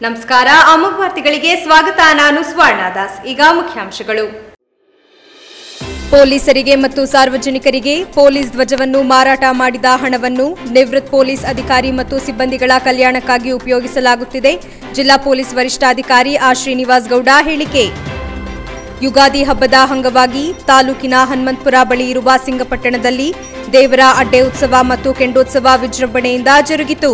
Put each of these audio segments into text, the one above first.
ನಮಸ್ಕಾರ ಅಮೋಘ ವಾರ್ತೆಗಳಿಗೆ ಸ್ವಾಗತ ನಾನು ಸ್ವರ್ಣ ದಾಸ್ ಈಗ ಮುಖ್ಯಾಂಶಗಳು ಪೊಲೀಸರಿಗೆ ಮತ್ತು ಸಾರ್ವಜನಿಕರಿಗೆ ಪೊಲೀಸ್ ಧ್ವಜವನ್ನು ಮಾರಾಟ ಮಾಡಿದ ಹಣವನ್ನು ನಿವೃತ್ತ ಪೊಲೀಸ್ ಅಧಿಕಾರಿ ಮತ್ತು ಸಿಬ್ಬಂದಿಗಳ ಕಲ್ಯಾಣಕ್ಕಾಗಿ ಉಪಯೋಗಿಸಲಾಗುತ್ತಿದೆ ಜಿಲ್ಲಾ ಪೊಲೀಸ್ ವರಿಷ್ಠಾಧಿಕಾರಿ ಆರ್ ಶ್ರೀನಿವಾಸ್ ಗೌಡ ಹೇಳಿಕೆ ಯುಗಾದಿ ಹಬ್ಬದ ಅಂಗವಾಗಿ ತಾಲೂಕಿನ ಹನುಮಂತಪುರ ಬಳಿ ಇರುವ ಸಿಂಗಪಟ್ಟಣದಲ್ಲಿ ದೇವರ ಅಡ್ಡೆ ಉತ್ಸವ ಮತ್ತು ಕೆಂಡೋತ್ಸವ ವಿಜೃಂಭಣೆಯಿಂದ ಜರುಗಿತು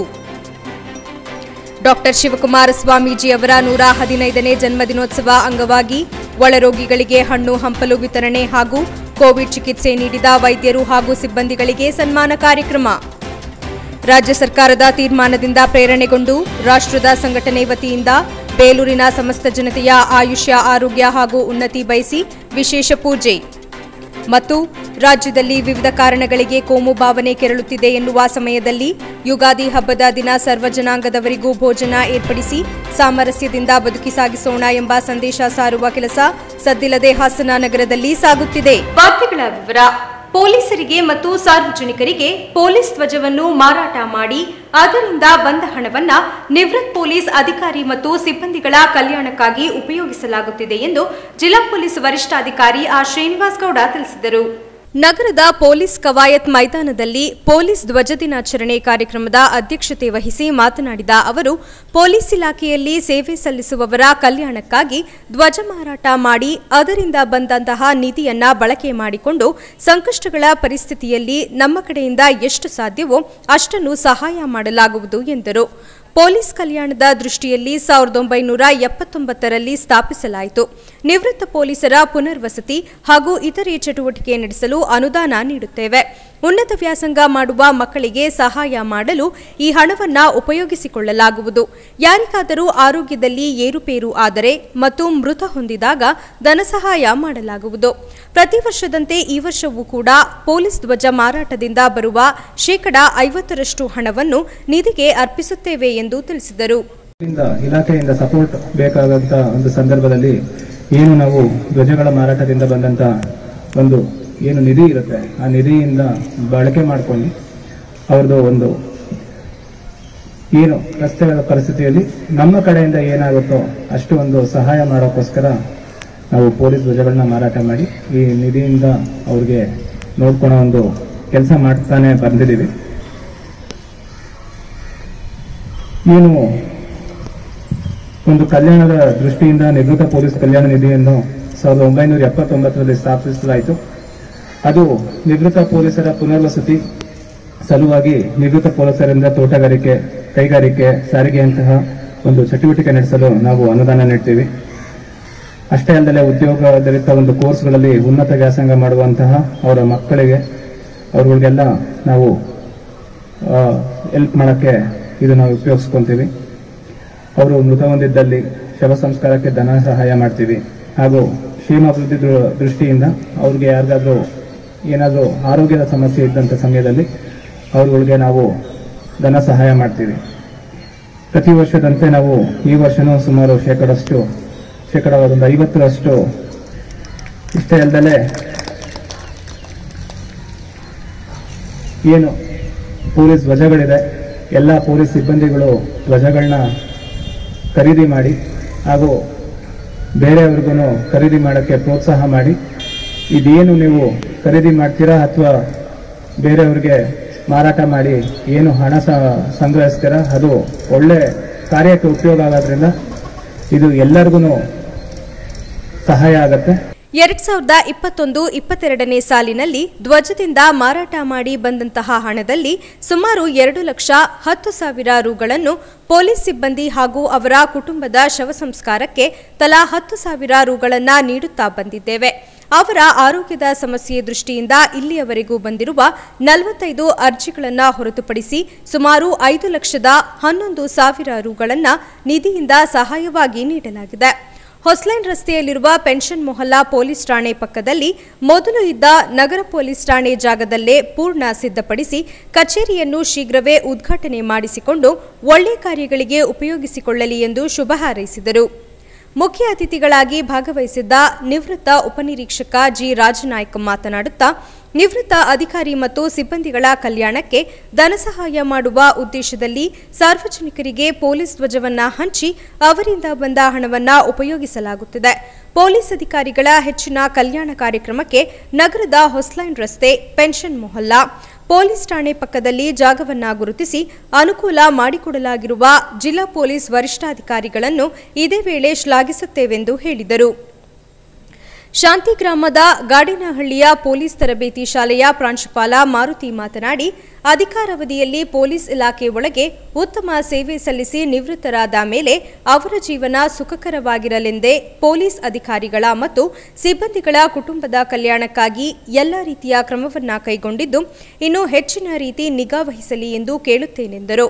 ಡಾಕ್ಟರ್ ಶಿವಕುಮಾರ ಸ್ವಾಮೀಜಿ ಅವರ ನೂರ ಹದಿನೈದನೇ ಜನ್ಮದಿನೋತ್ಸವ ಅಂಗವಾಗಿ ಒಳರೋಗಿಗಳಿಗೆ ಹಣ್ಣು ಹಂಪಲು ವಿತರಣೆ ಹಾಗೂ ಕೋವಿಡ್ ಚಿಕಿತ್ಸೆ ನೀಡಿದ ವೈದ್ಯರು ಹಾಗೂ ಸಿಬ್ಬಂದಿಗಳಿಗೆ ಸನ್ಮಾನ ಕಾರ್ಯಕ್ರಮ ರಾಜ್ಯ ಸರ್ಕಾರದ ತೀರ್ಮಾನದಿಂದ ಪ್ರೇರಣೆಗೊಂಡು ರಾಷ್ಟ್ರದ ಸಂಘಟನೆ ವತಿಯಿಂದ ಬೇಲೂರಿನ ಸಮಸ್ತ ಜನತೆಯ ಆಯುಷ್ಯ ಆರೋಗ್ಯ ಹಾಗೂ ಉನ್ನತಿ ಬಯಸಿ ವಿಶೇಷ ಪೂಜೆ ಮತ್ತು ರಾಜ್ಯದಲ್ಲಿ ವಿವಿಧ ಕಾರಣಗಳಿಗೆ ಕೋಮು ಭಾವನೆ ಕೆರಳುತ್ತಿದೆ ಎನ್ನುವ ಸಮಯದಲ್ಲಿ ಯುಗಾದಿ ಹಬ್ಬದ ದಿನ ಸರ್ವ ಜನಾಂಗದವರಿಗೂ ಭೋಜನ ಏರ್ಪಡಿಸಿ ಸಾಮರಸ್ಯದಿಂದ ಬದುಕಿ ಸಾಗಿಸೋಣ ಎಂಬ ಸಂದೇಶ ಸಾರುವ ಕೆಲಸ ಸದ್ದಿಲ್ಲದೆ ಹಾಸನ ನಗರದಲ್ಲಿ ಸಾಗುತ್ತಿದೆ ವಾರ್ತೆಗಳ ವಿವರ ಪೊಲೀಸರಿಗೆ ಮತ್ತು ಸಾರ್ವಜನಿಕರಿಗೆ ಪೊಲೀಸ್ ಧ್ವಜವನ್ನು ಮಾರಾಟ ಮಾಡಿ ಅದರಿಂದ ಬಂದ ಹಣವನ್ನ ನಿವೃತ್ತ ಪೊಲೀಸ್ ಅಧಿಕಾರಿ ಮತ್ತು ಸಿಬ್ಬಂದಿಗಳ ಕಲ್ಯಾಣಕ್ಕಾಗಿ ಉಪಯೋಗಿಸಲಾಗುತ್ತಿದೆ ಎಂದು ಜಿಲ್ಲಾ ಪೊಲೀಸ್ ವರಿಷ್ಠಾಧಿಕಾರಿ ಆರ್ ಶ್ರೀನಿವಾಸ್ ಗೌಡ ತಿಳಿಸಿದರು ನಗರದ ಪೊಲೀಸ್ ಕವಾಯತ್ ಮೈದಾನದಲ್ಲಿ ಪೊಲೀಸ್ ಧ್ವಜ ದಿನಾಚರಣೆ ಕಾರ್ಯಕ್ರಮದ ಅಧ್ಯಕ್ಷತೆ ವಹಿಸಿ ಮಾತನಾಡಿದ ಅವರು ಪೊಲೀಸ್ ಇಲಾಖೆಯಲ್ಲಿ ಸೇವೆ ಸಲ್ಲಿಸುವವರ ಕಲ್ಯಾಣಕ್ಕಾಗಿ ಧ್ವಜ ಮಾರಾಟ ಮಾಡಿ ಅದರಿಂದ ಬಂದಂತಹ ನಿಧಿಯನ್ನ ಬಳಕೆ ಮಾಡಿಕೊಂಡು ಸಂಕಷ್ಟಗಳ ಪರಿಸ್ಥಿತಿಯಲ್ಲಿ ನಮ್ಮ ಕಡೆಯಿಂದ ಎಷ್ಟು ಸಾಧ್ಯವೋ ಅಷ್ಟನ್ನು ಸಹಾಯ ಮಾಡಲಾಗುವುದು ಎಂದರು ಪೊಲೀಸ್ ಕಲ್ಯಾಣದ ದೃಷ್ಟಿಯಲ್ಲಿ ಸಾವಿರದ ಒಂಬೈನೂರ ಎಪ್ಪತ್ತೊಂಬತ್ತರಲ್ಲಿ ಸ್ಥಾಪಿಸಲಾಯಿತು ನಿವೃತ್ತ ಪೊಲೀಸರ ಪುನರ್ವಸತಿ ಹಾಗೂ ಇತರೆ ಚಟುವಟಿಕೆ ನಡೆಸಲು ಅನುದಾನ ನೀಡುತ್ತೇವೆ ಉನ್ನತ ವ್ಯಾಸಂಗ ಮಾಡುವ ಮಕ್ಕಳಿಗೆ ಸಹಾಯ ಮಾಡಲು ಈ ಹಣವನ್ನ ಉಪಯೋಗಿಸಿಕೊಳ್ಳಲಾಗುವುದು ಯಾರಿಗಾದರೂ ಆರೋಗ್ಯದಲ್ಲಿ ಏರುಪೇರು ಆದರೆ ಮತ್ತು ಮೃತ ಹೊಂದಿದಾಗ ಧನಸಹಾಯ ಮಾಡಲಾಗುವುದು ಪ್ರತಿ ವರ್ಷದಂತೆ ಈ ವರ್ಷವೂ ಕೂಡ ಪೊಲೀಸ್ ಧ್ವಜ ಮಾರಾಟದಿಂದ ಬರುವ ಶೇಕಡಾ ಐವತ್ತರಷ್ಟು ಹಣವನ್ನು ನಿಧಿಗೆ ಅರ್ಪಿಸುತ್ತೇವೆ ಎಂದು ತಿಳಿಸಿದರು ಇಂದ ಇಲಾಖೆಯಿಂದ ಸಪೋರ್ಟ್ ಬೇಕಾದಂತ ಒಂದು ಸಂದರ್ಭದಲ್ಲಿ ಏನು ನಾವು ಧ್ವಜಗಳ ಮಾರಾಟದಿಂದ ಬಂದಂತ ಒಂದು ಏನು ನಿಧಿ ಇರುತ್ತೆ ಆ ನಿಧಿಯಿಂದ ಬಳಕೆ ಮಾಡ್ಕೊಂಡು ಅವ್ರದ್ದು ಒಂದು ಏನು ರಸ್ತೆಗಳ ಪರಿಸ್ಥಿತಿಯಲ್ಲಿ ನಮ್ಮ ಕಡೆಯಿಂದ ಏನಾಗುತ್ತೋ ಅಷ್ಟು ಒಂದು ಸಹಾಯ ಮಾಡೋಕ್ಕೋಸ್ಕರ ನಾವು ಪೊಲೀಸ್ ಧ್ವಜಗಳನ್ನ ಮಾರಾಟ ಮಾಡಿ ಈ ನಿಧಿಯಿಂದ ಅವ್ರಿಗೆ ನೋಡ್ಕೊಳೋ ಒಂದು ಕೆಲಸ ಮಾಡ್ತಾನೆ ಬಂದಿದ್ದೀವಿ ಏನು ಒಂದು ಕಲ್ಯಾಣದ ದೃಷ್ಟಿಯಿಂದ ನಿವೃತ್ತ ಪೊಲೀಸ್ ಕಲ್ಯಾಣ ನಿಧಿಯನ್ನು ಸಾವಿರದ ಒಂಬೈನೂರ ಎಪ್ಪತ್ತೊಂಬತ್ತರಲ್ಲಿ ಸ್ಥಾಪಿಸಲಾಯಿತು ಅದು ನಿವೃತ್ತ ಪೊಲೀಸರ ಪುನರ್ವಸತಿ ಸಲುವಾಗಿ ನಿವೃತ್ತ ಪೊಲೀಸರಿಂದ ತೋಟಗಾರಿಕೆ ಕೈಗಾರಿಕೆ ಸಾರಿಗೆಯಂತಹ ಒಂದು ಚಟುವಟಿಕೆ ನಡೆಸಲು ನಾವು ಅನುದಾನ ನೀಡ್ತೀವಿ ಅಷ್ಟೇ ಅಲ್ಲದೆ ಉದ್ಯೋಗದಲ್ಲಿದ್ದ ಒಂದು ಕೋರ್ಸ್ಗಳಲ್ಲಿ ಉನ್ನತ ವ್ಯಾಸಂಗ ಮಾಡುವಂತಹ ಅವರ ಮಕ್ಕಳಿಗೆ ಅವ್ರಗಳಿಗೆಲ್ಲ ನಾವು ಹೆಲ್ಪ್ ಮಾಡೋಕ್ಕೆ ಇದು ನಾವು ಉಪಯೋಗಿಸ್ಕೊಂತೀವಿ ಅವರು ಮೃತ ಹೊಂದಿದ್ದಲ್ಲಿ ಶವ ಸಂಸ್ಕಾರಕ್ಕೆ ಧನ ಸಹಾಯ ಮಾಡ್ತೀವಿ ಹಾಗೂ ಕ್ಷೇಮಾಭಿವೃದ್ಧಿ ದೃ- ದೃಷ್ಟಿಯಿಂದ ಅವ್ರಿಗೆ ಯಾರಿಗಾದ್ರೂ ಏನಾದರೂ ಆರೋಗ್ಯದ ಸಮಸ್ಯೆ ಇದ್ದಂಥ ಸಮಯದಲ್ಲಿ ಅವ್ರಗಳಿಗೆ ನಾವು ಧನ ಸಹಾಯ ಮಾಡ್ತೀವಿ ಪ್ರತಿ ವರ್ಷದಂತೆ ನಾವು ಈ ವರ್ಷನೂ ಸುಮಾರು ಶೇಕಡಷ್ಟು ಶೇಕಡ ಒಂದು ಐವತ್ತರಷ್ಟು ಇಷ್ಟೇ ಅಲ್ಲದೆ ಏನು ಪೊಲೀಸ್ ಧ್ವಜಗಳಿದೆ ಎಲ್ಲ ಪೊಲೀಸ್ ಸಿಬ್ಬಂದಿಗಳು ಧ್ವಜಗಳನ್ನ ಖರೀದಿ ಮಾಡಿ ಹಾಗೂ ಬೇರೆಯವ್ರಿಗೂ ಖರೀದಿ ಮಾಡೋಕ್ಕೆ ಪ್ರೋತ್ಸಾಹ ಮಾಡಿ ಇದೇನು ನೀವು ಖರೀದಿ ಮಾಡ್ತೀರಾ ಅಥವಾ ಬೇರೆಯವ್ರಿಗೆ ಮಾರಾಟ ಮಾಡಿ ಏನು ಹಣ ಸ- ಸಂಗ್ರಹಿಸ್ತೀರಾ ಅದು ಒಳ್ಳೆ ಕಾರ್ಯಕ್ಕೆ ಉಪಯೋಗ ಆಗೋದ್ರಿಂದ ಇದು ಎಲ್ಲರಿಗೂ ಸಹಾಯ ಆಗತ್ತೆ ಎರಡ್ ಸಾವಿರದ ಇಪ್ಪತ್ತೊಂದು ಇಪ್ಪತ್ತೆರಡನೇ ಸಾಲಿನಲ್ಲಿ ಧ್ವಜದಿಂದ ಮಾರಾಟ ಮಾಡಿ ಬಂದಂತಹ ಹಣದಲ್ಲಿ ಸುಮಾರು ಎರಡು ಲಕ್ಷ ಹತ್ತು ಸಾವಿರ ರುಗಳನ್ನು ಪೊಲೀಸ್ ಸಿಬ್ಬಂದಿ ಹಾಗೂ ಅವರ ಕುಟುಂಬದ ಶವ ಸಂಸ್ಕಾರಕ್ಕೆ ತಲಾ ಹತ್ತು ಸಾವಿರ ರುಗಳನ್ನು ನೀಡುತ್ತಾ ಬಂದಿದ್ದೇವೆ ಅವರ ಆರೋಗ್ಯದ ಸಮಸ್ಯೆ ದೃಷ್ಟಿಯಿಂದ ಇಲ್ಲಿಯವರೆಗೂ ಬಂದಿರುವ ನಲವತ್ತೈದು ಅರ್ಜಿಗಳನ್ನು ಹೊರತುಪಡಿಸಿ ಸುಮಾರು ಐದು ಲಕ್ಷದ ಹನ್ನೊಂದು ಸಾವಿರ ರುಗಳನ್ನು ನಿಧಿಯಿಂದ ಸಹಾಯವಾಗಿ ನೀಡಲಾಗಿದೆ ಹೊಸ್ಲೈನ್ ರಸ್ತೆಯಲ್ಲಿರುವ ಪೆನ್ಷನ್ ಮೊಹಲ್ಲಾ ಪೊಲೀಸ್ ಠಾಣೆ ಪಕ್ಕದಲ್ಲಿ ಮೊದಲು ಇದ್ದ ನಗರ ಪೊಲೀಸ್ ಠಾಣೆ ಜಾಗದಲ್ಲೇ ಪೂರ್ಣ ಸಿದ್ಧಪಡಿಸಿ ಕಚೇರಿಯನ್ನು ಶೀಘ್ರವೇ ಉದ್ಘಾಟನೆ ಮಾಡಿಸಿಕೊಂಡು ಒಳ್ಳೆ ಕಾರ್ಯಗಳಿಗೆ ಉಪಯೋಗಿಸಿಕೊಳ್ಳಲಿ ಎಂದು ಶುಭ ಹಾರೈಸಿದರು ಮುಖ್ಯ ಅತಿಥಿಗಳಾಗಿ ಭಾಗವಹಿಸಿದ್ದ ನಿವೃತ್ತ ಉಪನಿರೀಕ್ಷಕ ಜಿ ರಾಜನಾಯ್ಕ ಮಾತನಾಡುತ್ತಾ ನಿವೃತ್ತ ಅಧಿಕಾರಿ ಮತ್ತು ಸಿಬ್ಬಂದಿಗಳ ಕಲ್ಯಾಣಕ್ಕೆ ಧನಸಹಾಯ ಮಾಡುವ ಉದ್ದೇಶದಲ್ಲಿ ಸಾರ್ವಜನಿಕರಿಗೆ ಪೊಲೀಸ್ ಧ್ವಜವನ್ನ ಹಂಚಿ ಅವರಿಂದ ಬಂದ ಹಣವನ್ನ ಉಪಯೋಗಿಸಲಾಗುತ್ತಿದೆ ಪೊಲೀಸ್ ಅಧಿಕಾರಿಗಳ ಹೆಚ್ಚಿನ ಕಲ್ಯಾಣ ಕಾರ್ಯಕ್ರಮಕ್ಕೆ ನಗರದ ಹೊಸ್ಲೈನ್ ರಸ್ತೆ ಪೆನ್ಷನ್ ಮೊಹಲ್ಲಾ ಪೊಲೀಸ್ ಠಾಣೆ ಪಕ್ಕದಲ್ಲಿ ಜಾಗವನ್ನ ಗುರುತಿಸಿ ಅನುಕೂಲ ಮಾಡಿಕೊಡಲಾಗಿರುವ ಜಿಲ್ಲಾ ಪೊಲೀಸ್ ವರಿಷ್ಠಾಧಿಕಾರಿಗಳನ್ನು ಇದೇ ವೇಳೆ ಶ್ಲಾಘಿಸುತ್ತೇವೆಂದು ಹೇಳಿದರು ಶಾಂತಿಗ್ರಾಮದ ಗಾಡಿನಹಳ್ಳಿಯ ಪೊಲೀಸ್ ತರಬೇತಿ ಶಾಲೆಯ ಪ್ರಾಂಶುಪಾಲ ಮಾರುತಿ ಮಾತನಾಡಿ ಅಧಿಕಾರಾವಧಿಯಲ್ಲಿ ಪೊಲೀಸ್ ಇಲಾಖೆ ಒಳಗೆ ಉತ್ತಮ ಸೇವೆ ಸಲ್ಲಿಸಿ ನಿವೃತ್ತರಾದ ಮೇಲೆ ಅವರ ಜೀವನ ಸುಖಕರವಾಗಿರಲೆಂದೇ ಪೊಲೀಸ್ ಅಧಿಕಾರಿಗಳ ಮತ್ತು ಸಿಬ್ಬಂದಿಗಳ ಕುಟುಂಬದ ಕಲ್ಯಾಣಕ್ಕಾಗಿ ಎಲ್ಲ ರೀತಿಯ ಕ್ರಮವನ್ನ ಕೈಗೊಂಡಿದ್ದು ಇನ್ನು ಹೆಚ್ಚಿನ ರೀತಿ ನಿಗಾ ವಹಿಸಲಿ ಎಂದು ಕೇಳುತ್ತೇನೆಂದರು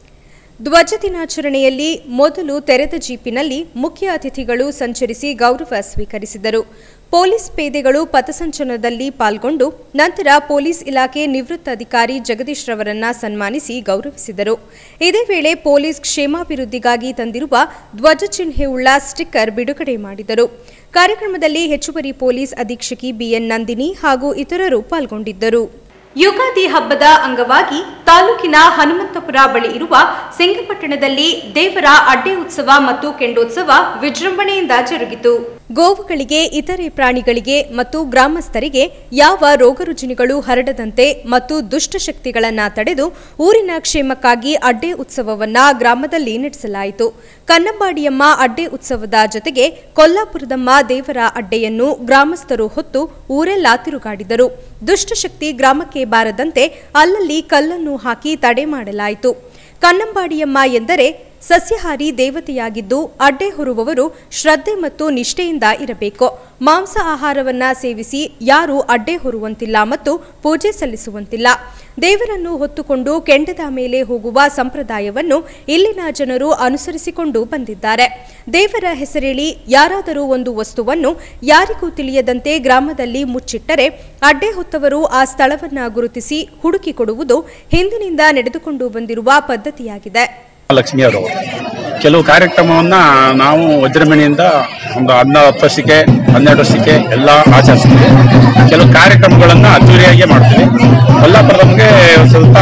ಧ್ವಜ ದಿನಾಚರಣೆಯಲ್ಲಿ ಮೊದಲು ತೆರೆದ ಜೀಪಿನಲ್ಲಿ ಮುಖ್ಯ ಅತಿಥಿಗಳು ಸಂಚರಿಸಿ ಗೌರವ ಸ್ವೀಕರಿಸಿದರು ಪೊಲೀಸ್ ಪೇದೆಗಳು ಪಥಸಂಚಲನದಲ್ಲಿ ಪಾಲ್ಗೊಂಡು ನಂತರ ಪೊಲೀಸ್ ಇಲಾಖೆ ನಿವೃತ್ತ ಅಧಿಕಾರಿ ಜಗದೀಶ್ ರವರನ್ನ ಸನ್ಮಾನಿಸಿ ಗೌರವಿಸಿದರು ಇದೇ ವೇಳೆ ಪೊಲೀಸ್ ಕ್ಷೇಮಾಭಿವೃದ್ಧಿಗಾಗಿ ತಂದಿರುವ ಧ್ವಜ ಚಿಹ್ನೆಯುಳ್ಳ ಸ್ಟಿಕ್ಕರ್ ಬಿಡುಗಡೆ ಮಾಡಿದರು ಕಾರ್ಯಕ್ರಮದಲ್ಲಿ ಹೆಚ್ಚುವರಿ ಪೊಲೀಸ್ ಅಧೀಕ್ಷಕಿ ಬಿಎನ್ ನಂದಿನಿ ಹಾಗೂ ಇತರರು ಪಾಲ್ಗೊಂಡಿದ್ದರು ಯುಗಾದಿ ಹಬ್ಬದ ಅಂಗವಾಗಿ ತಾಲೂಕಿನ ಹನುಮಂತಪುರ ಬಳಿ ಇರುವ ಸಿಂಗಪಟ್ಟಣದಲ್ಲಿ ದೇವರ ಅಡ್ಡೆ ಉತ್ಸವ ಮತ್ತು ಕೆಂಡೋತ್ಸವ ವಿಜೃಂಭಣೆಯಿಂದ ಜರುಗಿತು ಗೋವುಗಳಿಗೆ ಇತರೆ ಪ್ರಾಣಿಗಳಿಗೆ ಮತ್ತು ಗ್ರಾಮಸ್ಥರಿಗೆ ಯಾವ ರೋಗರುಜಿನಿಗಳು ಹರಡದಂತೆ ಮತ್ತು ದುಷ್ಟಶಕ್ತಿಗಳನ್ನು ತಡೆದು ಊರಿನ ಕ್ಷೇಮಕ್ಕಾಗಿ ಅಡ್ಡೆ ಉತ್ಸವವನ್ನ ಗ್ರಾಮದಲ್ಲಿ ನಡೆಸಲಾಯಿತು ಕನ್ನಂಬಾಡಿಯಮ್ಮ ಅಡ್ಡೆ ಉತ್ಸವದ ಜೊತೆಗೆ ಕೊಲ್ಲಾಪುರದಮ್ಮ ದೇವರ ಅಡ್ಡೆಯನ್ನು ಗ್ರಾಮಸ್ಥರು ಹೊತ್ತು ಊರೆಲ್ಲ ತಿರುಗಾಡಿದರು ದುಷ್ಟಶಕ್ತಿ ಗ್ರಾಮಕ್ಕೆ ಬಾರದಂತೆ ಅಲ್ಲಲ್ಲಿ ಕಲ್ಲನ್ನು ಹಾಕಿ ತಡೆ ಮಾಡಲಾಯಿತು ಕನ್ನಂಬಾಡಿಯಮ್ಮ ಎಂದರೆ ಸಸ್ಯಾಹಾರಿ ದೇವತೆಯಾಗಿದ್ದು ಅಡ್ಡೆ ಹೊರುವವರು ಶ್ರದ್ಧೆ ಮತ್ತು ನಿಷ್ಠೆಯಿಂದ ಇರಬೇಕು ಮಾಂಸ ಆಹಾರವನ್ನ ಸೇವಿಸಿ ಯಾರೂ ಅಡ್ಡೆ ಹೊರುವಂತಿಲ್ಲ ಮತ್ತು ಪೂಜೆ ಸಲ್ಲಿಸುವಂತಿಲ್ಲ ದೇವರನ್ನು ಹೊತ್ತುಕೊಂಡು ಕೆಂಡದ ಮೇಲೆ ಹೋಗುವ ಸಂಪ್ರದಾಯವನ್ನು ಇಲ್ಲಿನ ಜನರು ಅನುಸರಿಸಿಕೊಂಡು ಬಂದಿದ್ದಾರೆ ದೇವರ ಹೆಸರೇಳಿ ಯಾರಾದರೂ ಒಂದು ವಸ್ತುವನ್ನು ಯಾರಿಗೂ ತಿಳಿಯದಂತೆ ಗ್ರಾಮದಲ್ಲಿ ಮುಚ್ಚಿಟ್ಟರೆ ಅಡ್ಡೆ ಹೊತ್ತವರು ಆ ಸ್ಥಳವನ್ನ ಗುರುತಿಸಿ ಹುಡುಕಿ ಕೊಡುವುದು ಹಿಂದಿನಿಂದ ನಡೆದುಕೊಂಡು ಬಂದಿರುವ ಪದ್ಧತಿಯಾಗಿದೆ ಲಕ್ಷ್ಮಿ ಅವರು ಕೆಲವು ಕಾರ್ಯಕ್ರಮವನ್ನ ನಾವು ವಜ್ರಮಣಿಯಿಂದ ಒಂದು ಹದಿನಾರು ಹತ್ತು ವರ್ಷಕ್ಕೆ ಹನ್ನೆರಡು ವರ್ಷಕ್ಕೆ ಎಲ್ಲ ಆಚರಿಸ್ತೀವಿ ಕೆಲವು ಕಾರ್ಯಕ್ರಮಗಳನ್ನ ಅದ್ದೂರಿಯಾಗಿ ಮಾಡ್ತೀವಿ ಕೊಲ್ಲಾಪುರ ನಮಗೆ ಸ್ವಲ್ಪ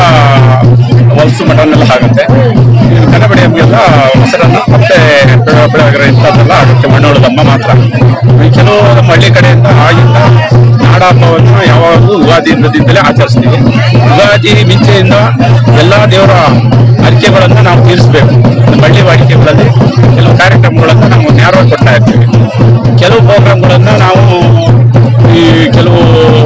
ಹೊಲಸು ಮಟನ್ ಎಲ್ಲ ಆಗುತ್ತೆ ಕನ್ನಬಡಿ ನಮಗೆಲ್ಲ ಮೊಸರನ್ನ ಮತ್ತೆ ಬೆಳಗ್ಗೆ ಇಂಥದ್ದೆಲ್ಲ ಆಗುತ್ತೆ ಮಣ್ಣುಳದಮ್ಮ ಮಾತ್ರ ಈ ಕೆಲವು ನಮ್ಮ ಹಳ್ಳಿ ಕಡೆಯಿಂದ ಆಗಿಂದ ನಾಡ ಹಬ್ಬವನ್ನು ಯಾವಾಗಲೂ ಯುಗಾದಿ ದಿನದಿಂದಲೇ ಆಚರಿಸ್ತೀವಿ ಯುಗಾದಿ ಮುಂಚೆಯಿಂದ ಎಲ್ಲ ದೇವರ ಅರಿಕೆಗಳನ್ನು ನಾವು ತೀರಿಸಬೇಕು ನಮ್ಮ ಹಳ್ಳಿ ವಾಡಿಕೆಗಳಲ್ಲಿ ಕೆಲವು ಕಾರ್ಯಕ್ರಮಗಳನ್ನು ನಾವು ನೇರವಾಗಿ ಕೊಡ್ತಾ ಇರ್ತೀವಿ ಕೆಲವು ಪ್ರೋಗ್ರಾಮ್ಗಳನ್ನು ನಾವು ಈ ಕೆಲವು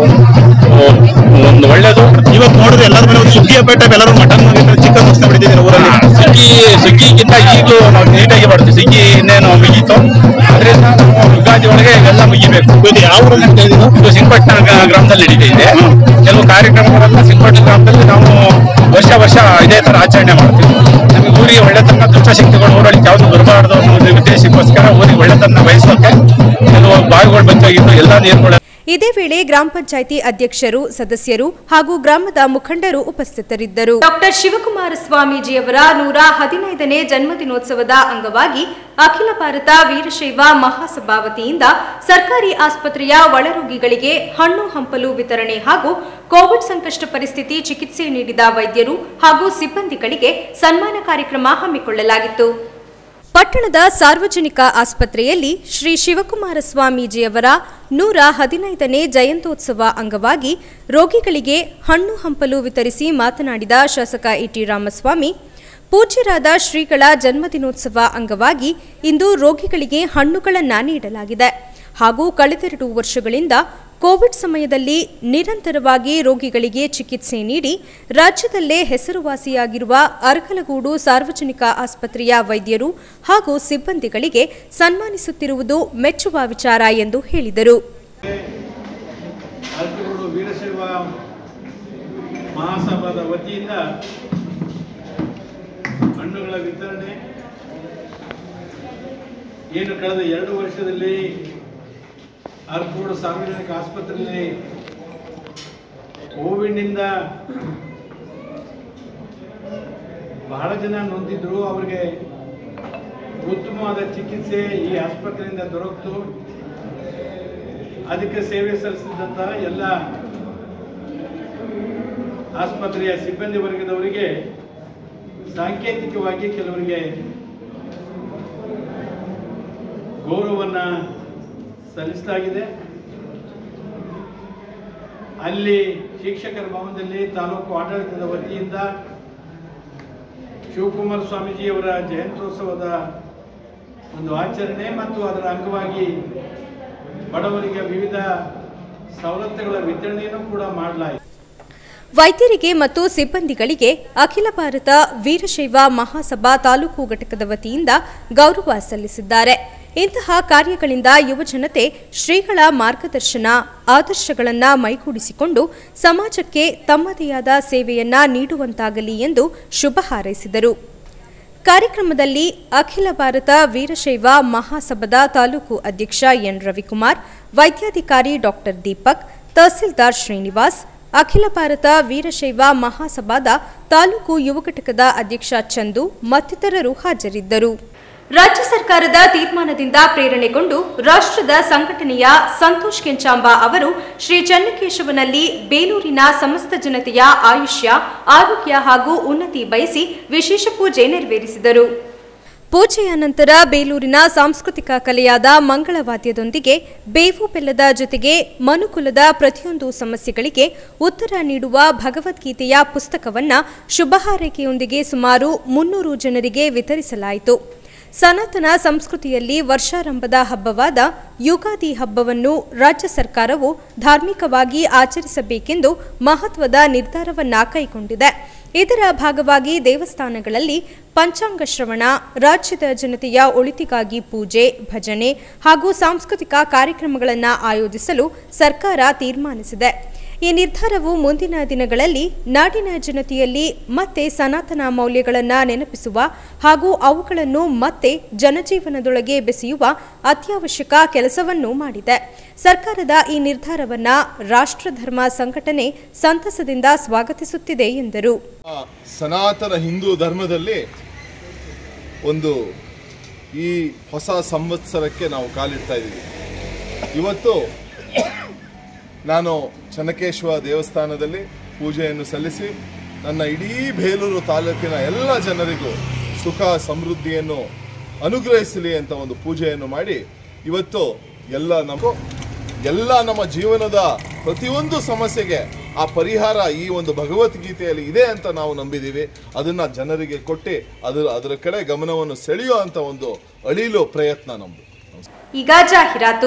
ಒಂದು ಒಳ್ಳೇದು ಇವತ್ತು ನೋಡಿದ್ರೆ ಎಲ್ಲರ ಮನೆ ಸುಗ್ಗಿ ಹಬ್ಬ ಟೈಪ್ ಎಲ್ಲರೂ ಮಟನ್ ಚಿಕನ್ ಮಸ್ತ ಬಿಟ್ಟಿದ್ದೀರಿ ಊರಲ್ಲಿ ಸುಗ್ಗಿ ಸುಗ್ಗಿಗಿಂತ ಈಗಲೂ ನಾವು ನೀಟಾಗಿ ಮಾಡ್ತೀವಿ ಸುಗ್ಗಿ ಇನ್ನೇನು ಮುಗೀತು ಅದರಿಂದ ನಾವು ಯುಗಾದಿ ಒಳಗೆ ಇವೆಲ್ಲ ಮುಗಿಬೇಕು ಇದು ಯಾವ ಊರಲ್ಲಿ ಅಂತ ಹೇಳಿದ್ರು ಇದು ಸಿಂಪಟ್ನ ಗ- ಗ್ರಾಮದಲ್ಲಿ ನಡೀತಾ ಇದೆ ಕೆಲವು ಕಾರ್ಯಕ್ರಮಗಳೆಲ್ಲ ಸಿಂಪಟ್ನ ಗ್ರಾಮದಲ್ಲಿ ನಾವು ವರ್ಷ ವರ್ಷ ಇದೇ ತರ ಆಚರಣೆ ಮಾಡ್ತೀವಿ ನಮಗೆ ಊರಿಗೆ ಒಳ್ಳೆತನ ದುಷ್ಟಶಕ್ತಿಗಳು ಊರಲ್ಲಿ ಯಾವುದು ಬರಬಾರ್ದು ಅನ್ನೋ ಒಂದು ಉದ್ದೇಶಕ್ಕೋಸ್ಕರ ಊರಿಗೆ ಒಳ್ಳೆತನ ಬಯಸೋಕೆ ಕೆಲವು ಬಾವಿಗಳು ಬಂದೋಗಿದ್ದು ಎಲ್ಲ ನೀರುಗಳ ಇದೇ ವೇಳೆ ಗ್ರಾಮ ಪಂಚಾಯಿತಿ ಅಧ್ಯಕ್ಷರು ಸದಸ್ಯರು ಹಾಗೂ ಗ್ರಾಮದ ಮುಖಂಡರು ಉಪಸ್ಥಿತರಿದ್ದರು ಡಾಕ್ಟರ್ ಶಿವಕುಮಾರ ಸ್ವಾಮೀಜಿಯವರ ನೂರ ಹದಿನೈದನೇ ಜನ್ಮದಿನೋತ್ಸವದ ಅಂಗವಾಗಿ ಅಖಿಲ ಭಾರತ ವೀರಶೈವ ಮಹಾಸಭಾ ವತಿಯಿಂದ ಸರ್ಕಾರಿ ಆಸ್ಪತ್ರೆಯ ಒಳರೋಗಿಗಳಿಗೆ ಹಣ್ಣು ಹಂಪಲು ವಿತರಣೆ ಹಾಗೂ ಕೋವಿಡ್ ಸಂಕಷ್ಟ ಪರಿಸ್ಥಿತಿ ಚಿಕಿತ್ಸೆ ನೀಡಿದ ವೈದ್ಯರು ಹಾಗೂ ಸಿಬ್ಬಂದಿಗಳಿಗೆ ಸನ್ಮಾನ ಕಾರ್ಯಕ್ರಮ ಹಮ್ಮಿಕೊಳ್ಳಲಾಗಿತ್ತು ಪಟ್ಟಣದ ಸಾರ್ವಜನಿಕ ಆಸ್ಪತ್ರೆಯಲ್ಲಿ ಶ್ರೀ ಶಿವಕುಮಾರ ಸ್ವಾಮೀಜಿಯವರ ನೂರ ಹದಿನೈದನೇ ಜಯಂತ್ಯೋತ್ಸವ ಅಂಗವಾಗಿ ರೋಗಿಗಳಿಗೆ ಹಣ್ಣು ಹಂಪಲು ವಿತರಿಸಿ ಮಾತನಾಡಿದ ಶಾಸಕ ಇಟಿ ರಾಮಸ್ವಾಮಿ ಪೂಜ್ಯರಾದ ಶ್ರೀಗಳ ಜನ್ಮದಿನೋತ್ಸವ ಅಂಗವಾಗಿ ಇಂದು ರೋಗಿಗಳಿಗೆ ಹಣ್ಣುಗಳನ್ನು ನೀಡಲಾಗಿದೆ ಹಾಗೂ ಕಳೆದೆರಡು ವರ್ಷಗಳಿಂದ ಕೋವಿಡ್ ಸಮಯದಲ್ಲಿ ನಿರಂತರವಾಗಿ ರೋಗಿಗಳಿಗೆ ಚಿಕಿತ್ಸೆ ನೀಡಿ ರಾಜ್ಯದಲ್ಲೇ ಹೆಸರುವಾಸಿಯಾಗಿರುವ ಅರಕಲಗೂಡು ಸಾರ್ವಜನಿಕ ಆಸ್ಪತ್ರೆಯ ವೈದ್ಯರು ಹಾಗೂ ಸಿಬ್ಬಂದಿಗಳಿಗೆ ಸನ್ಮಾನಿಸುತ್ತಿರುವುದು ಮೆಚ್ಚುವ ವಿಚಾರ ಎಂದು ಹೇಳಿದರು ಅರಕಲಗೂಡು ವೀರಶೈವ ಮಹಾಸಭಾದ ವತಿಯಿಂದ ಹಣ್ಣುಗಳ ವಿತರಣೆ ಏನು ಕಳೆದ ಎರಡು ವರ್ಷದಲ್ಲಿ ಅರಕಲಗೂಡು ಸಾರ್ವಜನಿಕ ಆಸ್ಪತ್ರೆಯಲ್ಲಿ ಕೋವಿಡ್ನಿಂದ ಬಹಳ ಜನ ನೊಂದಿದ್ರು ಅವರಿಗೆ ಉತ್ತಮವಾದ ಚಿಕಿತ್ಸೆ ಈ ಆಸ್ಪತ್ರೆಯಿಂದ ದೊರಕಿತು ಅದಕ್ಕೆ ಸೇವೆ ಸಲ್ಲಿಸಿದಂಥ ಎಲ್ಲ ಆಸ್ಪತ್ರೆಯ ಸಿಬ್ಬಂದಿ ವರ್ಗದವರಿಗೆ ಸಾಂಕೇತಿಕವಾಗಿ ಕೆಲವರಿಗೆ ಗೌರವವನ್ನು ಸಲ್ಲಿಸಲಾಗಿದೆ ಅಲ್ಲಿ ಶಿಕ್ಷಕರ ಭವನದಲ್ಲಿ ತಾಲೂಕು ಆಡಳಿತದ ವತಿಯಿಂದ ಶಿವಕುಮಾರ ಸ್ವಾಮೀಜಿಯವರ ಜಯಂತ್ಯೋತ್ಸವದ ಒಂದು ಆಚರಣೆ ಮತ್ತು ಅದರ ಅಂಗವಾಗಿ ಬಡವರಿಗೆ ವಿವಿಧ ಸವಲತ್ತುಗಳ ವಿತರಣೆಯನ್ನು ಕೂಡ ಮಾಡಲಾಯಿತು ವೈದ್ಯರಿಗೆ ಮತ್ತು ಸಿಬ್ಬಂದಿಗಳಿಗೆ ಅಖಿಲ ಭಾರತ ವೀರಶೈವ ಮಹಾಸಭಾ ತಾಲೂಕು ಘಟಕದ ವತಿಯಿಂದ ಗೌರವ ಸಲ್ಲಿಸಿದ್ದಾರೆ ಇಂತಹ ಕಾರ್ಯಗಳಿಂದ ಯುವಜನತೆ ಶ್ರೀಗಳ ಮಾರ್ಗದರ್ಶನ ಆದರ್ಶಗಳನ್ನು ಮೈಗೂಡಿಸಿಕೊಂಡು ಸಮಾಜಕ್ಕೆ ತಮ್ಮದೇ ಆದ ಸೇವೆಯನ್ನ ನೀಡುವಂತಾಗಲಿ ಎಂದು ಶುಭ ಹಾರೈಸಿದರು ಕಾರ್ಯಕ್ರಮದಲ್ಲಿ ಅಖಿಲ ಭಾರತ ವೀರಶೈವ ಮಹಾಸಭಾದ ತಾಲೂಕು ಅಧ್ಯಕ್ಷ ಎನ್ ರವಿಕುಮಾರ್ ವೈದ್ಯಾಧಿಕಾರಿ ಡಾಕ್ಟರ್ ದೀಪಕ್ ತಹಸೀಲ್ದಾರ್ ಶ್ರೀನಿವಾಸ್ ಅಖಿಲ ಭಾರತ ವೀರಶೈವ ಮಹಾಸಭಾದ ತಾಲೂಕು ಯುವ ಘಟಕದ ಅಧ್ಯಕ್ಷ ಚಂದು ಮತ್ತಿತರರು ಹಾಜರಿದ್ದರು ರಾಜ್ಯ ಸರ್ಕಾರದ ತೀರ್ಮಾನದಿಂದ ಪ್ರೇರಣೆಗೊಂಡು ರಾಷ್ಟ್ರದ ಸಂಘಟನೆಯ ಸಂತೋಷ್ ಕೆಂಚಾಂಬ ಅವರು ಶ್ರೀ ಚನ್ನಕೇಶವನಲ್ಲಿ ಬೇಲೂರಿನ ಸಮಸ್ತ ಜನತೆಯ ಆಯುಷ್ಯ ಆರೋಗ್ಯ ಹಾಗೂ ಉನ್ನತಿ ಬಯಸಿ ವಿಶೇಷ ಪೂಜೆ ನೆರವೇರಿಸಿದರು ಪೂಜೆಯ ನಂತರ ಬೇಲೂರಿನ ಸಾಂಸ್ಕೃತಿಕ ಕಲೆಯಾದ ಮಂಗಳವಾದ್ಯದೊಂದಿಗೆ ಬೇವು ಬೆಲ್ಲದ ಜೊತೆಗೆ ಮನುಕುಲದ ಪ್ರತಿಯೊಂದು ಸಮಸ್ಯೆಗಳಿಗೆ ಉತ್ತರ ನೀಡುವ ಭಗವದ್ಗೀತೆಯ ಪುಸ್ತಕವನ್ನ ಶುಭ ಹಾರೈಕೆಯೊಂದಿಗೆ ಸುಮಾರು ಮುನ್ನೂರು ಜನರಿಗೆ ವಿತರಿಸಲಾಯಿತು ಸನಾತನ ಸಂಸ್ಕೃತಿಯಲ್ಲಿ ವರ್ಷಾರಂಭದ ಹಬ್ಬವಾದ ಯುಗಾದಿ ಹಬ್ಬವನ್ನು ರಾಜ್ಯ ಸರ್ಕಾರವು ಧಾರ್ಮಿಕವಾಗಿ ಆಚರಿಸಬೇಕೆಂದು ಮಹತ್ವದ ನಿರ್ಧಾರವನ್ನ ಕೈಗೊಂಡಿದೆ ಇದರ ಭಾಗವಾಗಿ ದೇವಸ್ಥಾನಗಳಲ್ಲಿ ಪಂಚಾಂಗ ಶ್ರವಣ ರಾಜ್ಯದ ಜನತೆಯ ಒಳಿತಿಗಾಗಿ ಪೂಜೆ ಭಜನೆ ಹಾಗೂ ಸಾಂಸ್ಕೃತಿಕ ಕಾರ್ಯಕ್ರಮಗಳನ್ನು ಆಯೋಜಿಸಲು ಸರ್ಕಾರ ತೀರ್ಮಾನಿಸಿದೆ ಈ ನಿರ್ಧಾರವು ಮುಂದಿನ ದಿನಗಳಲ್ಲಿ ನಾಡಿನ ಜನತೆಯಲ್ಲಿ ಮತ್ತೆ ಸನಾತನ ಮೌಲ್ಯಗಳನ್ನು ನೆನಪಿಸುವ ಹಾಗೂ ಅವುಗಳನ್ನು ಮತ್ತೆ ಜನಜೀವನದೊಳಗೆ ಬೆಸೆಯುವ ಅತ್ಯವಶ್ಯಕ ಕೆಲಸವನ್ನು ಮಾಡಿದೆ ಸರ್ಕಾರದ ಈ ನಿರ್ಧಾರವನ್ನ ರಾಷ್ಟ್ರಧರ್ಮ ಸಂಘಟನೆ ಸಂತಸದಿಂದ ಸ್ವಾಗತಿಸುತ್ತಿದೆ ಎಂದರು ಆ ಸನಾತನ ಹಿಂದೂ ಧರ್ಮದಲ್ಲಿ ಒಂದು ಈ ಹೊಸ ಸಂವತ್ಸರಕ್ಕೆ ನಾವು ಕಾಲಿಡ್ತಾ ಇದ್ದೀವಿ ಇವತ್ತು ನಾನು ಚನ್ನಕೇಶ್ವರ ದೇವಸ್ಥಾನದಲ್ಲಿ ಪೂಜೆಯನ್ನು ಸಲ್ಲಿಸಿ ನನ್ನ ಇಡೀ ಬೇಲೂರು ತಾಲೂಕಿನ ಎಲ್ಲ ಜನರಿಗೂ ಸುಖ ಸಮೃದ್ಧಿಯನ್ನು ಅನುಗ್ರಹಿಸಲಿ ಅಂತ ಒಂದು ಪೂಜೆಯನ್ನು ಮಾಡಿ ಇವತ್ತು ಎಲ್ಲ ನಮ್ಮ ಎಲ್ಲ ನಮ್ಮ ಜೀವನದ ಪ್ರತಿಯೊಂದು ಸಮಸ್ಯೆಗೆ ಆ ಪರಿಹಾರ ಈ ಒಂದು ಭಗವದ್ಗೀತೆಯಲ್ಲಿ ಇದೆ ಅಂತ ನಾವು ನಂಬಿದ್ದೀವಿ ಅದನ್ನ ಜನರಿಗೆ ಕೊಟ್ಟು ಅದರ ಅದರ ಕಡೆ ಗಮನವನ್ನು ಸೆಳೆಯೋ ಅಂತ ಒಂದು ಅಳಿಲು ಪ್ರಯತ್ನ ನಮ್ಮದು ಈಗ ಜಾಹೀರಾತು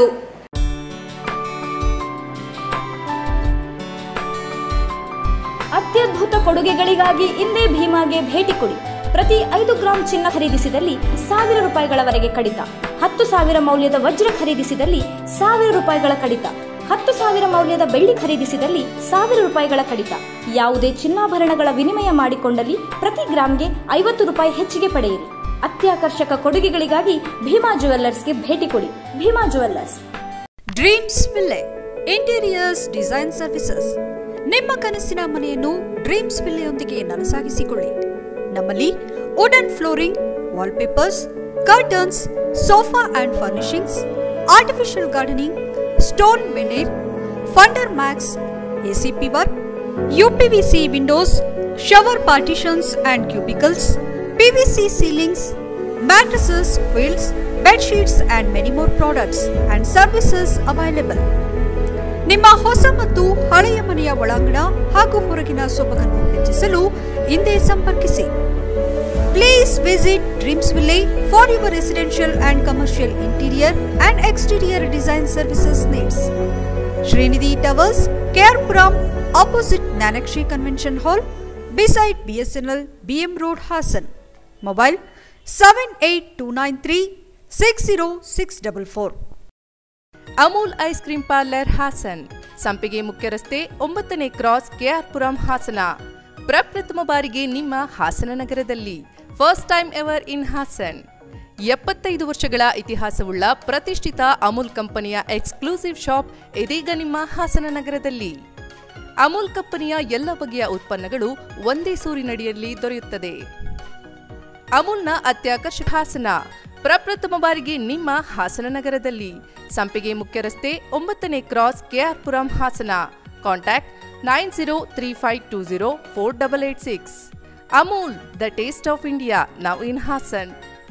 ಅತ್ಯದ್ಭುತ ಕೊಡುಗೆಗಳಿಗಾಗಿ ಇಂದೇ ಭೀಮಾಗೆ ಭೇಟಿ ಕೊಡಿ ಪ್ರತಿ ಐದು ಗ್ರಾಂ ಚಿನ್ನ ಖರೀದಿಸಿದಲ್ಲಿ ಸಾವಿರ ರೂಪಾಯಿಗಳವರೆಗೆ ಕಡಿತ ಹತ್ತು ಸಾವಿರ ಮೌಲ್ಯದ ವಜ್ರ ಖರೀದಿಸಿದಲ್ಲಿ ಸಾವಿರ ರೂಪಾಯಿಗಳ ಕಡಿತ ಹತ್ತು ಸಾವಿರ ಮೌಲ್ಯದ ಬೆಳ್ಳಿ ಖರೀದಿಸಿದಲ್ಲಿ ಸಾವಿರ ರೂಪಾಯಿಗಳ ಕಡಿತ ಯಾವುದೇ ಚಿನ್ನಾಭರಣಗಳ ವಿನಿಮಯ ಮಾಡಿಕೊಂಡಲ್ಲಿ ಪ್ರತಿ ಗ್ರಾಂಗೆ ಐವತ್ತು ರೂಪಾಯಿ ಹೆಚ್ಚಿಗೆ ಪಡೆಯಿರಿ ಅತ್ಯಾಕರ್ಷಕ ಕೊಡುಗೆಗಳಿಗಾಗಿ ಭೀಮಾ ಜುವೆಲ್ಲರ್ಸ್ಗೆ ಭೇಟಿ ಕೊಡಿ Bhima jewellers Dreams Ville interiors design services ನಿಮ್ಮ ಕನಸಿನ ಮನೆಯನ್ನು ಡ್ರೀಮ್ಸ್ ವಿಲ್ಲೆಯೊಂದಿಗೆ ನನಸಾಗಿಸಿಕೊಳ್ಳಿ ನಮ್ಮಲ್ಲಿ wooden flooring wallpapers curtains sofa and furnishings artificial gardening stone veneer Fundermax ACP work UPVC windows shower partitions and cubicles PVC ceilings, mattresses, quilts, bed sheets and many more products and services available. ನಿಮ್ಮ ಹೊಸ ಮತ್ತು ಹಳೆಯ ಮನೆಯ ಒಳಾಂಗಣ ಹಾಗೂ ಹೊರಗಿನ ಸೊಬಗನ್ನು ಹೆಚ್ಚಿಸಲು ಹಿಂದೆ ಸಂಪರ್ಕಿಸಿ please visit Dreams Ville for your residential and commercial interior and exterior design services needs Srinidhi towers ಕೇರ್ಪುರಂ ಆಪೋಸಿಟ್ ನ್ಯಾನಕ್ಷಿ convention hall beside BSNL BM Road Hassan. Mobile 78293 60644. Amul ice cream parlour Hassan Sampige ಮುಖ್ಯ ರಸ್ತೆ ಒಂಬತ್ತನೇ ಕ್ರಾಸ್ ಕೆಆರ್ಪುರಂ ಹಾಸನ ಪ್ರಪ್ರಥಮ ಬಾರಿಗೆ ನಿಮ್ಮ ಹಾಸನ ನಗರದಲ್ಲಿ first time ever in Hassan ಎಪ್ಪತ್ತೈದು ವರ್ಷಗಳ ಇತಿಹಾಸವುಳ್ಳ ಪ್ರತಿಷ್ಠಿತ ಅಮೂಲ್ ಕಂಪನಿಯ ಎಕ್ಸ್ಕ್ಲೂಸಿವ್ ಶಾಪ್ ಇದೀಗ ನಿಮ್ಮ ಹಾಸನ ನಗರದಲ್ಲಿ ಅಮೂಲ್ ಕಂಪನಿಯ ಎಲ್ಲ ಬಗೆಯ ಉತ್ಪನ್ನಗಳು ಒಂದೇ ಸೂರಿನಡಿಯಲ್ಲಿ ದೊರೆಯುತ್ತದೆ ಅಮೂಲ್ನ ಅತ್ಯಾಕರ್ಷಕ ಹಾಸನ ಪ್ರಪ್ರಥಮ ಬಾರಿಗೆ ನಿಮ್ಮ ಹಾಸನ ನಗರದಲ್ಲಿ ಸಂಪಿಗೆ ಮುಖ್ಯ ರಸ್ತೆ ಒಂಬತ್ತನೇ cross KR Puram Hassan contact nine zero three five two zero four double eight six Amul the taste of India now in Hassan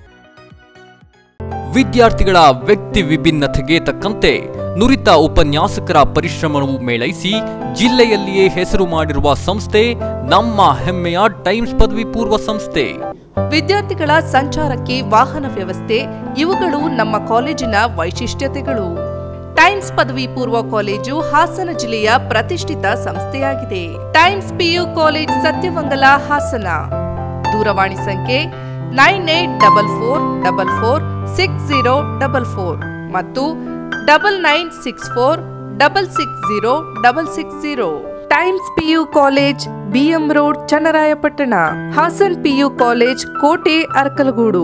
ವಿದ್ಯಾರ್ಥಿಗಳ ವ್ಯಕ್ತಿ ವಿಭಿನ್ನತೆಗೆ ತಕ್ಕಂತೆ ನುರಿತ ಉಪನ್ಯಾಸಕರ ಪರಿಶ್ರಮವು ಮೇಳೈಸಿ ಜಿಲ್ಲೆಯಲ್ಲಿಯೇ ಹೆಸರು ಮಾಡಿರುವ ಸಂಸ್ಥೆ ನಮ್ಮ ಹೆಮ್ಮೆಯ ಟೈಮ್ಸ್ ಪದವಿ ಪೂರ್ವ ಸಂಸ್ಥೆ ವಿದ್ಯಾರ್ಥಿಗಳ ಸಂಚಾರಕ್ಕೆ ವಾಹನ ವ್ಯವಸ್ಥೆ ಇವುಗಳು ನಮ್ಮ ಕಾಲೇಜಿನ ವೈಶಿಷ್ಟ್ಯತೆಗಳು ಟೈಮ್ಸ್ ಪದವಿ ಪೂರ್ವ ಕಾಲೇಜು ಹಾಸನ ಜಿಲ್ಲೆಯ ಪ್ರತಿಷ್ಠಿತ ಸಂಸ್ಥೆಯಾಗಿದೆ Times PU college Satyamangala Hassan ದೂರವಾಣಿ ಸಂಖ್ಯೆ nine eight double four double four six zero double four ಮತ್ತು double nine six four double six zero double six zero Times PU college BM road Channarayapatna Hassan PU college ಕೋಟೆ ಅರ್ಕಲಗೂಡು